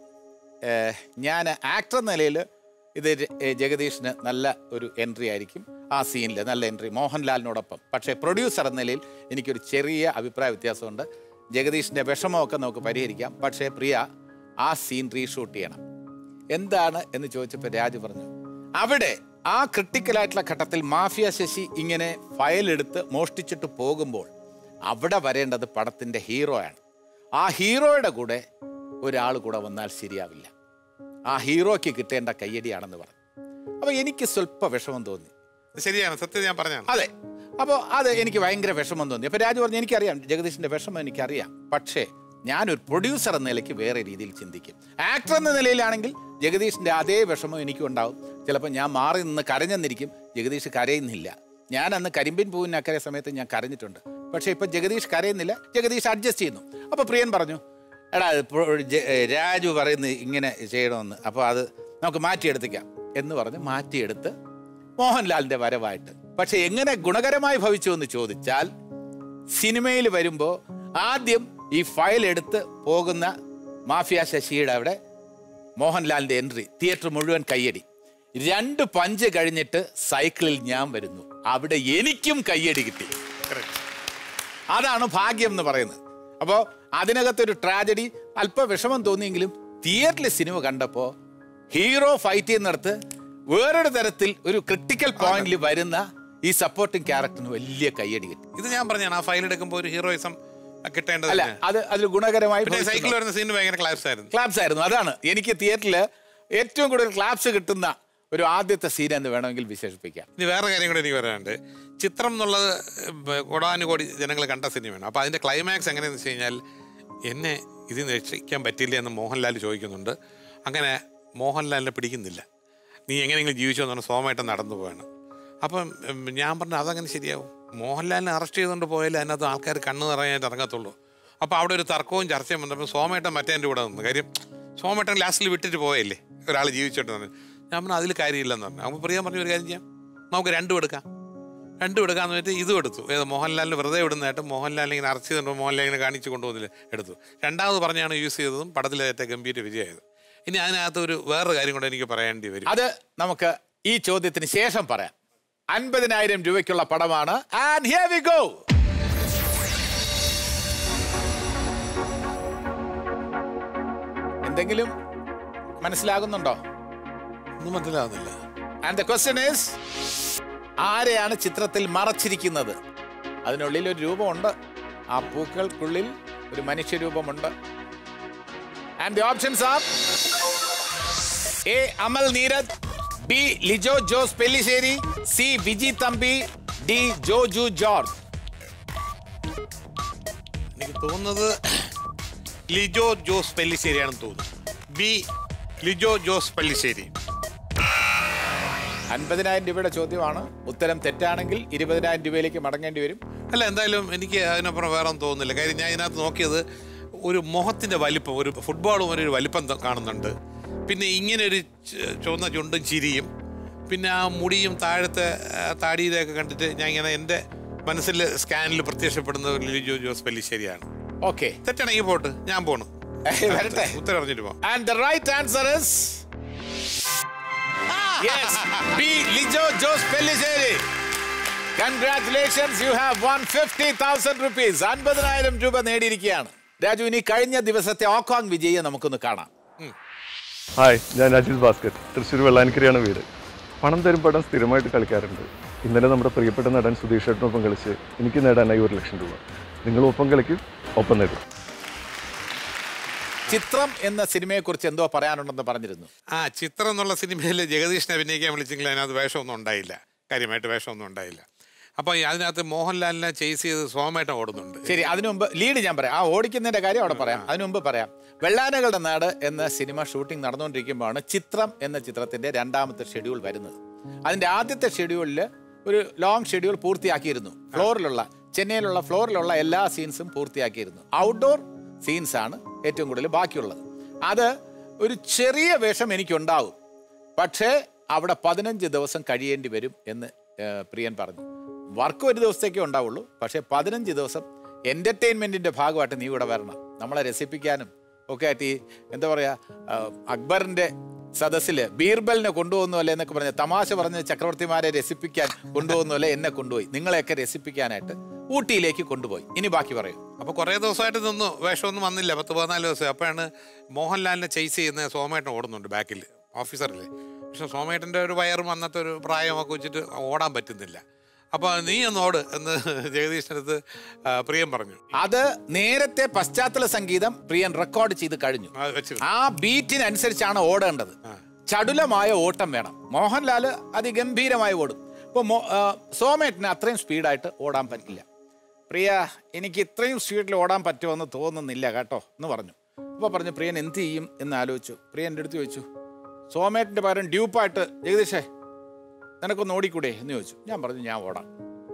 ഞാൻ ആക്ടർ നിലയിൽ ഇത് ര- ഏ, ജഗദീഷിന് നല്ല ഒരു എൻട്രി ആയിരിക്കും ആ സീനിൽ നല്ല എൻട്രി മോഹൻലാലിനോടൊപ്പം പക്ഷേ പ്രൊഡ്യൂസർ എന്ന നിലയിൽ എനിക്കൊരു ചെറിയ അഭിപ്രായ വ്യത്യാസമുണ്ട് ജഗദീഷിൻ്റെ വിഷമമൊക്കെ നമുക്ക് പരിഹരിക്കാം പക്ഷേ പ്രിയ ആ സീൻ റീഷൂട്ട് ചെയ്യണം എന്താണ് എന്ന് ചോദിച്ചപ്പോൾ രാജു പറഞ്ഞു അവിടെ ആ ക്രിട്ടിക്കലായിട്ടുള്ള ഘട്ടത്തിൽ മാഫിയ ശശി ഇങ്ങനെ ഫയൽ എടുത്ത് മോഷ്ടിച്ചിട്ട് പോകുമ്പോൾ അവിടെ വരേണ്ടത് പടത്തിന്റെ ഹീറോയാണ് ആ ഹീറോയുടെ കൂടെ ഒരാൾ കൂടെ വന്നാൽ ശരിയാവില്ല ആ ഹീറോയ്ക്ക് കിട്ടേണ്ട കയ്യടിയാണെന്ന് പറഞ്ഞു അപ്പോൾ എനിക്ക് സ്വല്പ വിഷമം തോന്നി ശരിയാണ് സത്യം ഞാൻ പറഞ്ഞാണ് അതെ അപ്പോൾ അത് എനിക്ക് ഭയങ്കര വിഷമം തോന്നി അപ്പോൾ രാജു പറഞ്ഞു എനിക്കറിയാം ജഗദീഷിന്റെ വിഷമം എനിക്കറിയാം പക്ഷേ ഞാനൊരു പ്രൊഡ്യൂസർ എന്ന നിലയ്ക്ക് വേറെ രീതിയിൽ ചിന്തിക്കും ആക്ടർ എന്ന നിലയിലാണെങ്കിൽ ജഗദീഷിന്റെ അതേ വിഷമം എനിക്കും ഉണ്ടാവും ചിലപ്പോൾ ഞാൻ മാറി നിന്ന് കരഞ്ഞെന്നിരിക്കും ജഗദീഷ് കരയുന്നില്ല ഞാൻ അന്ന് കരിമ്പിൻ പൂവിന് അക്കരെ സമയത്ത് ഞാൻ കരഞ്ഞിട്ടുണ്ട് പക്ഷേ ഇപ്പം ജഗദീഷ് കരയുന്നില്ല ജഗദീഷ് അഡ്ജസ്റ്റ് ചെയ്യുന്നു അപ്പോൾ പ്രിയൻ പറഞ്ഞു എടാ ഇത് പ്രൊ- ജ- ഏ, രാജു പറയുന്നത് ഇങ്ങനെ ചെയ്യണമെന്ന് അപ്പോൾ അത് നമുക്ക് മാറ്റിയെടുത്തേക്കാം എന്ന് പറഞ്ഞ് മാറ്റിയെടുത്ത് മോഹൻലാലിന്റെ വരവായിട്ട് പക്ഷെ എങ്ങനെ ഗുണകരമായി ഭവിച്ചു എന്ന് ചോദിച്ചാൽ സിനിമയിൽ വരുമ്പോൾ ആദ്യം ഈ ഫയൽ എടുത്ത് പോകുന്ന മാഫിയ ശശിയുടെ അവിടെ മോഹൻലാലിന്റെ എൻട്രി തിയേറ്റർ മുഴുവൻ കയ്യടി രണ്ട് പഞ്ച് കഴിഞ്ഞിട്ട് സൈക്കിളിൽ ഞാൻ വരുന്നു അവിടെ എനിക്കും കയ്യടി കിട്ടി അതാണ് ഭാഗ്യം എന്ന് പറയുന്നത് അപ്പോൾ അതിനകത്തൊരു ട്രാജഡി അല്പ വിഷമം തോന്നിയെങ്കിലും തിയേറ്ററിലെ സിനിമ കണ്ടപ്പോൾ ഹീറോ ഫൈറ്റ് ചെയ്യുന്നിടത്ത് വേറൊരു തരത്തിൽ ഒരു ക്രിട്ടിക്കൽ പോയിന്റിൽ വരുന്ന ഈ സപ്പോർട്ടിംഗ് ക്യാരക്ടറിന് വലിയ കയ്യടി കിട്ടി ഇത് ഞാൻ പറഞ്ഞാണ് ആ ഫയൽ എടുക്കുമ്പോൾ ഒരു ഹീറോയിസം കിട്ടേണ്ടത് അല്ല അത് അതിൽ ഗുണകരമായി പിന്നെ ഭവിച്ചിട്ടുണ്ട്. സൈക്കിൾ വരുന്ന സീന് ഭയങ്കര ക്ലാസ് ആയിരുന്നു ക്ലാപ്സ് ആയിരുന്നു അതാണ് എനിക്ക് തിയേറ്ററിൽ ഏറ്റവും കൂടുതൽ ക്ലാപ്സ് കിട്ടുന്ന ഒരു ആദ്യത്തെ സീൻ എന്ന് വേണമെങ്കിൽ വിശേഷിപ്പിക്കാം ഇനി വേറെ കാര്യം കൂടെ എനിക്ക് പറയാനുണ്ട് ചിത്രം എന്നുള്ളത് കോടാനുകോടി ജനങ്ങൾ കണ്ട സിനിമയാണ് അപ്പോൾ അതിൻ്റെ ക്ലൈമാക്സ് എങ്ങനെയെന്ന് വെച്ച് കഴിഞ്ഞാൽ എന്നെ ഇതിൽ നിന്ന് രക്ഷിക്കാൻ പറ്റില്ല എന്ന് മോഹൻലാൽ ചോദിക്കുന്നുണ്ട് അങ്ങനെ മോഹൻലാലിനെ പിടിക്കുന്നില്ല നീ എങ്ങനെയെങ്കിലും ജീവിച്ചു എന്ന് പറഞ്ഞാൽ സോമായിട്ട് നടന്നു പോവാണ് അപ്പം ഉം, ഞാൻ പറഞ്ഞു അതങ്ങനെ ശരിയാവും മോഹൻലാലിനെ അറസ്റ്റ് ചെയ്തുകൊണ്ട് പോയാലേ അതിനകത്ത് ആൾക്കാർ കണ്ണു നിറയാനായിട്ട് ഇറങ്ങത്തുള്ളൂ അപ്പോൾ അവിടെ ഒരു തർക്കവും ചർച്ചയും വന്നപ്പോൾ സോമേട്ടൻ മറ്റേ എൻ്റെ കൂടെ നിന്ന് കാര്യം സോമേട്ടൻ ലാസ്റ്റിൽ വിട്ടിട്ട് പോയല്ലേ ഒരാൾ ജീവിച്ചിട്ട് പറഞ്ഞു ഞാൻ പറഞ്ഞു അതിൽ കാര്യമില്ലെന്ന് പറഞ്ഞു അപ്പോൾ പ്രിയ പറഞ്ഞു ഒരു കാര്യം ചെയ്യാം നമുക്ക് രണ്ടും എടുക്കാം രണ്ടും എടുക്കാന്ന് പറഞ്ഞിട്ട് ഇതും എടുത്തു ഏത് മോഹൻലാലിന് വെറുതെ വിടുന്നതായിട്ട് മോഹൻലാൽ ഇങ്ങനെ അറസ്റ്റ് ചെയ്തിട്ട് മോഹൻലാൽ ഇങ്ങനെ കാണിച്ചു കൊണ്ടുവന്നില്ല എടുത്തു രണ്ടാമത് പറഞ്ഞാണ് യൂസ് ചെയ്തതും പടത്തിലെ ഏറ്റവും ഗംഭീര വിജയമായത് ഇനി അതിനകത്ത് ഒരു വേറൊരു കാര്യം കൂടെ എനിക്ക് പറയേണ്ടി വരും അത് നമുക്ക് ഈ ചോദ്യത്തിന് ശേഷം പറയാം അൻപതിനായിരം രൂപയ്ക്കുള്ള പടമാണ് ആൻഡ് ഹിയർ വി ഗോ എന്തെങ്കിലും മനസ്സിലാകുന്നുണ്ടോ ഒന്നും മനസ്സിലാവുന്നില്ല ആൻഡ് ദ ക്വസ്റ്റ്യൻ ഈസ് ആരെയാണ് ചിത്രത്തിൽ മറച്ചിരിക്കുന്നത് അതിനുള്ളിൽ ഒരു രൂപമുണ്ട് ആ പൂക്കൾക്കുള്ളിൽ ഒരു മനുഷ്യരൂപമുണ്ട് and the options are A Amal Neeraj B Lijo Jose Pellissery C Viji Thampi D Joju George എനിക്ക് തോന്നുന്നത് ലിജോ ജോസ് പല്ലിശ്ശേരിയാണെന്ന് തോന്നുന്നു ബി ലിജോ ജോസ് പല്ലിശ്ശേരി അൻപതിനായിരം രൂപയുടെ ചോദ്യമാണ് ഉത്തരം തെറ്റാണെങ്കിൽ ഇരുപതിനായിരം രൂപയിലേക്ക് മടങ്ങേണ്ടി വരും അല്ല എന്തായാലും എനിക്ക് അതിനപ്പുറം വേറെ ഒന്നും തോന്നുന്നില്ല കാര്യം ഞാൻ ഇതിനകത്ത് നോക്കിയത് ഒരു മുഖത്തിന്റെ വലിപ്പം ഒരു ഫുട്ബോളും ഒരു വലിപ്പം ത- കാണുന്നുണ്ട് പിന്നെ ഇങ്ങനെ ഒരു ച- ചുവന്ന ചുണ്ടും ചിരിയും പിന്നെ ആ മുടിയും താഴത്തെ ആ, താടിയിലൊക്കെ കണ്ടിട്ട് ഞാൻ ഇങ്ങനെ എൻ്റെ മനസ്സിൽ സ്കാനിൽ പ്രത്യക്ഷപ്പെടുന്ന ഒരു ലിജോ ജോസ് പെല്ലിശ്ശേരിയാണ് ഓക്കെ തെറ്റാണെങ്കിൽ പോട്ട് ഞാൻ പോണു വരട്ടെ ഉത്തരം അറിഞ്ഞിട്ട് പോവാം And the right answer is yes, B. Lijo Jose Pellizzeri. Congratulations, you have won 50,000 rupees. അൻപതിനായിരം രൂപ നേടിയിരിക്കുകയാണ് രാജു ഇനി കഴിഞ്ഞ ദിവസത്തെ ഓക്കോങ് വിജയെ നമുക്കൊന്ന് കാണാം ഹായ് ഞാൻ അജിത് ഭാസ്കർ തൃശ്ശൂർ വെള്ളാനിക്കരയാണ് വീട് പണം തരും പടം സ്ഥിരമായിട്ട് കളിക്കാറുണ്ട് ഇന്നലെ നമ്മുടെ പ്രിയപ്പെട്ട നടൻ സുധീഷ് ചേട്ടനൊപ്പം കളിച്ച് എനിക്ക് നേടാനായി ഒരു ലക്ഷം രൂപ നിങ്ങളും ഒപ്പം കളിക്കും ഒപ്പം നേടും ചിത്രം എന്ന സിനിമയെക്കുറിച്ച് എന്തോ പറയാനുണ്ടെന്ന് പറഞ്ഞിരുന്നു ആ ചിത്രം എന്നുള്ള സിനിമയിൽ ജഗദീഷിനെ അഭിനയിക്കാൻ വിളിച്ചെങ്കിൽ അതിനകത്ത് വേഷമൊന്നും ഉണ്ടായില്ല കാര്യമായിട്ട് വേഷമൊന്നും ഉണ്ടായില്ല അപ്പോൾ അതിനകത്ത് മോഹൻലാലിനെ ചേസ് ചെയ്ത് സോമേട്ടൻ ഓടുന്നുണ്ട് ശരി അതിനു മുമ്പ് ലീഡ് ഞാൻ പറയാം ആ ഓടിക്കുന്നതിന്റെ കാര്യം അവിടെ പറയാം അതിനു മുമ്പ് പറയാം വെള്ളാനകളുടെ നാട് എന്ന സിനിമ ഷൂട്ടിംഗ് നടന്നുകൊണ്ടിരിക്കുമ്പോഴാണ് ചിത്രം എന്ന ചിത്രത്തിന്റെ രണ്ടാമത്തെ ഷെഡ്യൂൾ വരുന്നത് അതിന്റെ ആദ്യത്തെ ഷെഡ്യൂളിൽ ഒരു ലോങ് ഷെഡ്യൂൾ പൂർത്തിയാക്കിയിരുന്നു ഫ്ലോറിലുള്ള ചെന്നൈയിലുള്ള ഫ്ലോറിലുള്ള എല്ലാ സീൻസും പൂർത്തിയാക്കിയിരുന്നു ഔട്ട്ഡോർ സീൻസ് ആണ് ഏറ്റവും കൂടുതൽ ബാക്കിയുള്ളത് അത് ഒരു ചെറിയ വേഷം എനിക്കുണ്ടാവും പക്ഷേ അവിടെ പതിനഞ്ച് ദിവസം കഴിയേണ്ടി വരും എന്ന് ഏഹ്, പ്രിയൻ പറഞ്ഞു വർക്ക് ഒരു ദിവസത്തേക്കേ ഉണ്ടാവുള്ളൂ പക്ഷേ പതിനഞ്ച് ദിവസം എൻ്റർടൈൻമെൻറ്റിൻ്റെ ഭാഗമായിട്ട് നീ ഇവിടെ വരണം നമ്മളെ രസിപ്പിക്കാനും ഒക്കെ ആയിട്ട് ഈ എന്താ പറയുക അക്ബറിൻ്റെ സദസ്സിൽ ബീർബലിനെ കൊണ്ടുപോകുന്നു അല്ലേ എന്നൊക്കെ പറഞ്ഞ് തമാശ പറഞ്ഞ് ചക്രവർത്തിമാരെ രസിപ്പിക്കാൻ കൊണ്ടുപോകുന്നു അല്ലേ എന്നെ കൊണ്ടുപോയി നിങ്ങളെയൊക്കെ രസിപ്പിക്കാനായിട്ട് ഊട്ടിയിലേക്ക് കൊണ്ടുപോയി ഇനി ബാക്കി പറയൂ അപ്പോൾ കുറേ ദിവസമായിട്ട് നിന്നു വേഷമൊന്നും വന്നില്ല പത്ത് പതിനാല് ദിവസം അപ്പോഴാണ് മോഹൻലാലിനെ ചേസ് ചെയ്യുന്ന സോമേട്ടൻ ഓടുന്നുണ്ട് ബാക്കിൽ ഓഫീസറിൽ പക്ഷെ സോമേട്ടൻ്റെ ഒരു വയറും അന്നത്തെ ഒരു പ്രായമൊക്കെ വെച്ചിട്ട് ഓടാൻ പറ്റുന്നില്ല അപ്പോൾ നീ ഒന്ന് ഓട് എന്ന് ജഗദീഷിൻ്റെ അടുത്ത് ആ, പ്രിയം പറഞ്ഞു അത് നേരത്തെ പശ്ചാത്തല സംഗീതം പ്രിയൻ റെക്കോർഡ് ചെയ്ത് കഴിഞ്ഞു ആ, വെച്ച് ആ ബീറ്റിനനുസരിച്ചാണ് ഓടേണ്ടത് ചടുലമായ ഓട്ടം വേണം മോഹൻലാൽ അതിഗംഭീരമായി ഓടും ഇപ്പോൾ സോമേറ്റിന് അത്രയും സ്പീഡായിട്ട് ഓടാൻ പറ്റില്ല പ്രിയ എനിക്ക് ഇത്രയും സ്പീഡിൽ ഓടാൻ പറ്റുമെന്ന് തോന്നുന്നില്ല കേട്ടോ എന്ന് പറഞ്ഞു അപ്പോൾ പറഞ്ഞു പ്രിയൻ എന്ത് ചെയ്യും എന്ന് ആലോചിച്ചു പ്രിയൻ എൻ്റെ അടുത്ത് ചോദിച്ചു സോമേറ്റിൻ്റെ പകരം ഡ്യൂപ്പായിട്ട് ജഗദീഷേ നിനക്കൊന്ന് ഓടിക്കൂടെ എന്ന് ചോദിച്ചു ഞാൻ പറഞ്ഞു ഞാൻ ഓടാം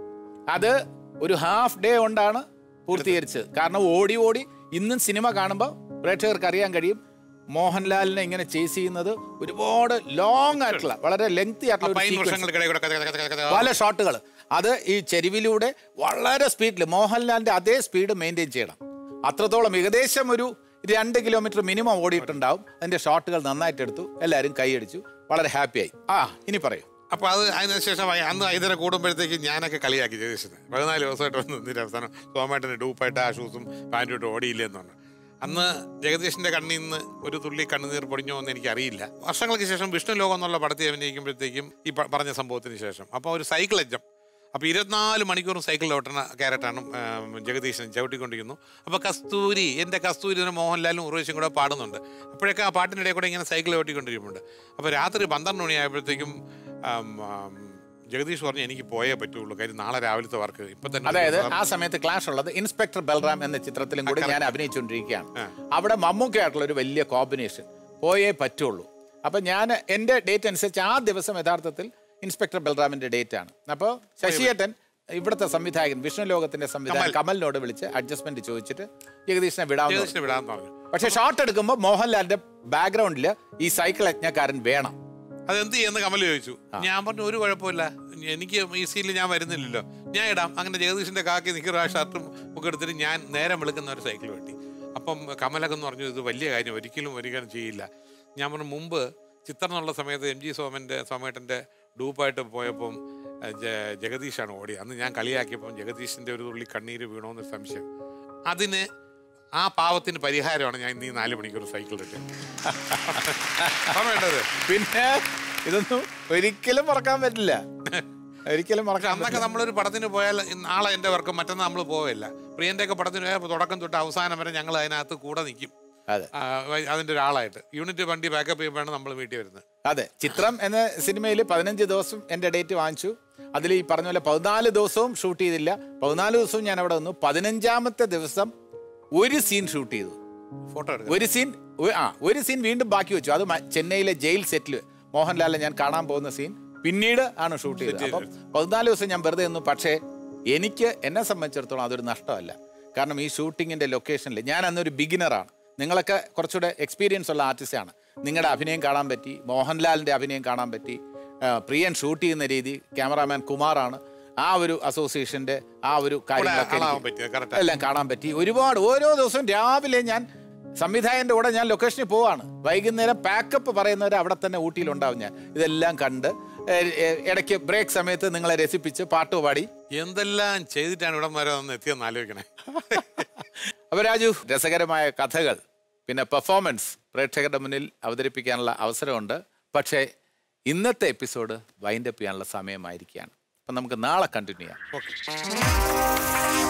അത് ഒരു ഹാഫ് ഡേ കൊണ്ടാണ് പൂർത്തീകരിച്ചത് കാരണം ഓടി ഓടി ഇന്നും സിനിമ കാണുമ്പോൾ പ്രേക്ഷകർക്ക് അറിയാൻ കഴിയും മോഹൻലാലിനെ ഇങ്ങനെ ചേസ് ചെയ്യുന്നത് ഒരുപാട് ലോങ് ആയിട്ടുള്ള വളരെ ലെങ്തി ആയിട്ടുള്ള ഒരു പൈൻ sequence. വർഷങ്ങൾക്കിടയിൽ കൂടെ കഥ കഥ കഥ കഥ പല ഷോട്ടുകൾ അത് ഈ ചെരുവിലൂടെ വളരെ സ്പീഡിൽ മോഹൻലാലിന്റെ അതേ സ്പീഡ് മെയിൻറ്റെയിൻ ചെയ്യണം അത്രത്തോളം ഏകദേശം ഒരു രണ്ട് കിലോമീറ്റർ മിനിമം ഓടിയിട്ടുണ്ടാവും അതിന്റെ ഷോട്ടുകൾ നന്നായിട്ട് എടുത്തു എല്ലാവരും കൈയടിച്ചു വളരെ ഹാപ്പിയായി ആ ഇനി പറയൂ അപ്പോൾ അത് അതിനുശേഷം അയ- അന്ന് ഇതിനെ കൂടുമ്പോഴത്തേക്ക് ഞാനൊക്കെ കളിയാക്കി ജഗദീഷിന് പതിനാല് ദിവസമായിട്ട് വന്ന് നിന്നിട്ട് അവസാനം സോമേട്ടന് ഡൂപ്പായിട്ട് ആ ഷൂസും പാൻറ്റും ഇട്ട് ഓടിയില്ല എന്ന് പറഞ്ഞു അന്ന് ജഗദീഷിന്റെ കണ്ണിൽ നിന്ന് ഒരു തുള്ളി കണ്ണുനീർ പൊടിഞ്ഞോ എന്ന് എനിക്കറിയില്ല വർഷങ്ങൾക്ക് ശേഷം വിഷ്ണു ലോകം എന്നുള്ള പടത്തിൽ അഭിനയിക്കുമ്പോഴത്തേക്കും ഈ പ- പറഞ്ഞ സംഭവത്തിന് ശേഷം അപ്പോൾ ഒരു സൈക്കിൾ എജ്ജം അപ്പോൾ ഇരുപത്തിനാല് മണിക്കൂറും സൈക്കിൾ ഓട്ടുന്ന ക്യാരറ്റാണ് ജഗദീശൻ ചവിട്ടിക്കൊണ്ടിരിക്കുന്നു അപ്പോൾ കസ്തൂരി എൻ്റെ കസ്തൂരി എന്ന് മോഹൻലാലും ഉറവശും കൂടെ പാടുന്നുണ്ട് അപ്പോഴൊക്കെ ആ പാട്ടിനിടയിൽ കൂടെ ഇങ്ങനെ സൈക്കിൾ ഓട്ടിക്കൊണ്ടിരിക്കുന്നുണ്ട് അപ്പോൾ രാത്രി പന്ത്രണ്ട് മണിയായപ്പോഴത്തേക്കും ആം, ആം, ജഗദീഷ് പറഞ്ഞു എനിക്ക് പോയേ പറ്റുള്ളൂ കാര്യം നാളെ രാവിലത്തെ വർക്ക് ഇപ്പം തന്നെ അതായത് ആ സമയത്ത് ക്ലാഷ് ഉള്ളത് ഇൻസ്പെക്ടർ ബൽറാം എന്ന ചിത്രത്തിലും കൂടി ഞാൻ അഭിനയിച്ചുകൊണ്ടിരിക്കുകയാണ് അവിടെ മമ്മൂക്കയായിട്ടുള്ള ഒരു വലിയ കോമ്പിനേഷൻ പോയേ പറ്റുള്ളൂ അപ്പൊ ഞാൻ എൻ്റെ ഡേറ്റ് അനുസരിച്ച് ആ ദിവസം യഥാർത്ഥത്തിൽ ഇൻസ്പെക്ടർ ബൽറാമിന്റെ ഡേറ്റ് ആണ് അപ്പോൾ ശശിയേട്ടൻ ഇവിടുത്തെ സംവിധായകൻ വിഷ്ണു ലോകത്തിന്റെ സംവിധായകൻ കമലിനോട് വിളിച്ച് അഡ്ജസ്റ്റ്മെന്റ് ചോദിച്ചിട്ട് ജഗദീഷിനെ വിടാമെന്ന് പറഞ്ഞു. ജഗദീഷിനെ വിടാന്ന് പറഞ്ഞു പക്ഷെ ഷോട്ട് എടുക്കുമ്പോൾ മോഹൻലാലിന്റെ ബാക്ക്ഗ്രൗണ്ടിൽ ഈ സൈക്കിൾ യജ്ഞക്കാരൻ വേണം അതെന്ത് ചെയ്യുന്ന കമൽ ചോദിച്ചു ഞാൻ പറഞ്ഞു ഒരു കുഴപ്പമില്ല എനിക്ക് ഈ സീനിൽ ഞാൻ വരുന്നില്ലല്ലോ ഞാൻ ഇടാം അങ്ങനെ ജഗദീഷിന്റെ കാക്കി നിൽക്കുന്ന ആ ഷർട്ടും ഒക്കെ എടുത്തിട്ട് ഞാൻ നേരം വെളുക്കുന്ന ഒരു സൈക്കിൾ വേണ്ടി അപ്പം കമലൊക്കെ എന്ന് പറഞ്ഞു ഇത് വലിയ കാര്യം ഒരിക്കലും ഒരിക്കലും ചെയ്യില്ല ഞാൻ പറഞ്ഞു മുമ്പ് ചിത്രം എന്നുള്ള സമയത്ത് എം ജി സോമൻ്റെ സോമേട്ടൻ്റെ ഡൂപ്പായിട്ട് പോയപ്പം ഏഹ്, ജ- ജഗദീഷാണ് ഓടി അന്ന് ഞാൻ കളിയാക്കിയപ്പം ജഗദീഷിൻ്റെ ഒരു തുള്ളി കണ്ണീര് വീണോന്നൊരു സംശയം അതിന് ആ പാവത്തിന് പരിഹാരമാണ് ഞാൻ ഇന്ന് ഈ നാല് മണിക്കൂർ സൈക്കിൾ എടുത്തത് വേണ്ടത് പിന്നെ ഇതൊന്നും ഒരിക്കലും മറക്കാൻ പറ്റില്ല ഒരിക്കലും മറക്കാൻ അന്നൊക്കെ പറ്റില്ല. നമ്മളൊരു പടത്തിന് പോയാൽ ഇന്ന് നാളെ എൻ്റെ വർക്ക് മറ്റന്നാൾ നമ്മൾ പോവില്ല പ്രിയൻ്റെ ഒക്കെ പടത്തിന് പോയാൽ തുടക്കം തൊട്ട് അവസാനം വരെ ഞങ്ങൾ അതിനകത്ത് കൂടെ നിൽക്കും അതെ ആ, അതിൻ്റെ ഒരാളായിട്ട് യൂണിറ്റ് വണ്ടി ബാക്കപ്പ് ചെയ്യുമ്പോഴാണ് നമ്മൾ വീട്ടിൽ വരുന്നത് അതെ ചിത്രം എന്ന സിനിമയിൽ പതിനഞ്ച് ദിവസം എൻ്റെ ഡേറ്റ് വാങ്ങിച്ചു അതിൽ ഈ പറഞ്ഞ പോലെ പതിനാല് ദിവസവും ഷൂട്ട് ചെയ്തില്ല പതിനാല് ദിവസവും ഞാൻ അവിടെ വന്നു പതിനഞ്ചാമത്തെ ദിവസം ഒരു സീൻ ഷൂട്ട് ചെയ്തു ഫോട്ടോ എടുക്കുക ഒരു സീൻ ഒ- ആ ഒരു സീൻ വീണ്ടും ബാക്കി വെച്ചു അത് മ- ചെന്നൈയിലെ ജയിൽ സെറ്റിൽ മോഹൻലാലിനെ ഞാൻ കാണാൻ പോകുന്ന സീൻ പിന്നീട് ആണ് ഷൂട്ട് ചെയ്തത് അപ്പം പതിനാല് ദിവസം ഞാൻ വെറുതെ നിന്നു പക്ഷേ എനിക്ക് എന്നെ സംബന്ധിച്ചിടത്തോളം അതൊരു നഷ്ടമല്ല കാരണം ഈ ഷൂട്ടിങ്ങിൻ്റെ ലൊക്കേഷനിൽ ഞാൻ അന്നൊരു ബിഗിനറാണ് നിങ്ങളൊക്കെ കുറച്ചുകൂടെ എക്സ്പീരിയൻസ് ഉള്ള ആർട്ടിസ്റ്റാണ് നിങ്ങളുടെ അഭിനയം കാണാൻ പറ്റി മോഹൻലാലിൻ്റെ അഭിനയം കാണാൻ പറ്റി ആ, പ്രിയൻ ഷൂട്ട് ചെയ്യുന്ന രീതി ക്യാമറാമാൻ കുമാറാണ് ആ ഒരു അസോസിയേഷൻ്റെ ആ ഒരു കാര്യങ്ങളൊക്കെ ആളാവാൻ എനിക്ക് പറ്റിയത് correct എല്ലാം കാണാൻ പറ്റി ഒരുപാട് ഓരോ ദിവസവും രാവിലെ ഞാൻ സംവിധായകന്റെ കൂടെ ഞാൻ ലൊക്കേഷനിൽ പോവാണ് വൈകുന്നേരം പാക്കപ്പ് പറയുന്നവർ അവിടെ തന്നെ ഊട്ടിയിലുണ്ടാവും ഞാൻ ഇതെല്ലാം കണ്ട് ഏ, ഏ, ഇടയ്ക്ക് ബ്രേക്ക് സമയത്ത് നിങ്ങളെ രസിപ്പിച്ച് പാട്ട് പാടി എന്തെല്ലാം ചെയ്തിട്ടാണ് ഇവിടം വരെ വന്ന് എത്തിയെന്ന് ആലോചിക്കണേ അപ്പോൾ രാജു രസകരമായ കഥകൾ പിന്നെ പെർഫോമൻസ് പ്രേക്ഷകരുടെ മുന്നിൽ അവതരിപ്പിക്കാനുള്ള അവസരമുണ്ട് പക്ഷേ ഇന്നത്തെ എപ്പിസോഡ് വൈൻഡപ്പ് ചെയ്യാനുള്ള സമയമായിരിക്കുകയാണ് അപ്പം നമുക്ക് നാളെ കണ്ടിന്യൂ ചെയ്യാം ഓക്കെ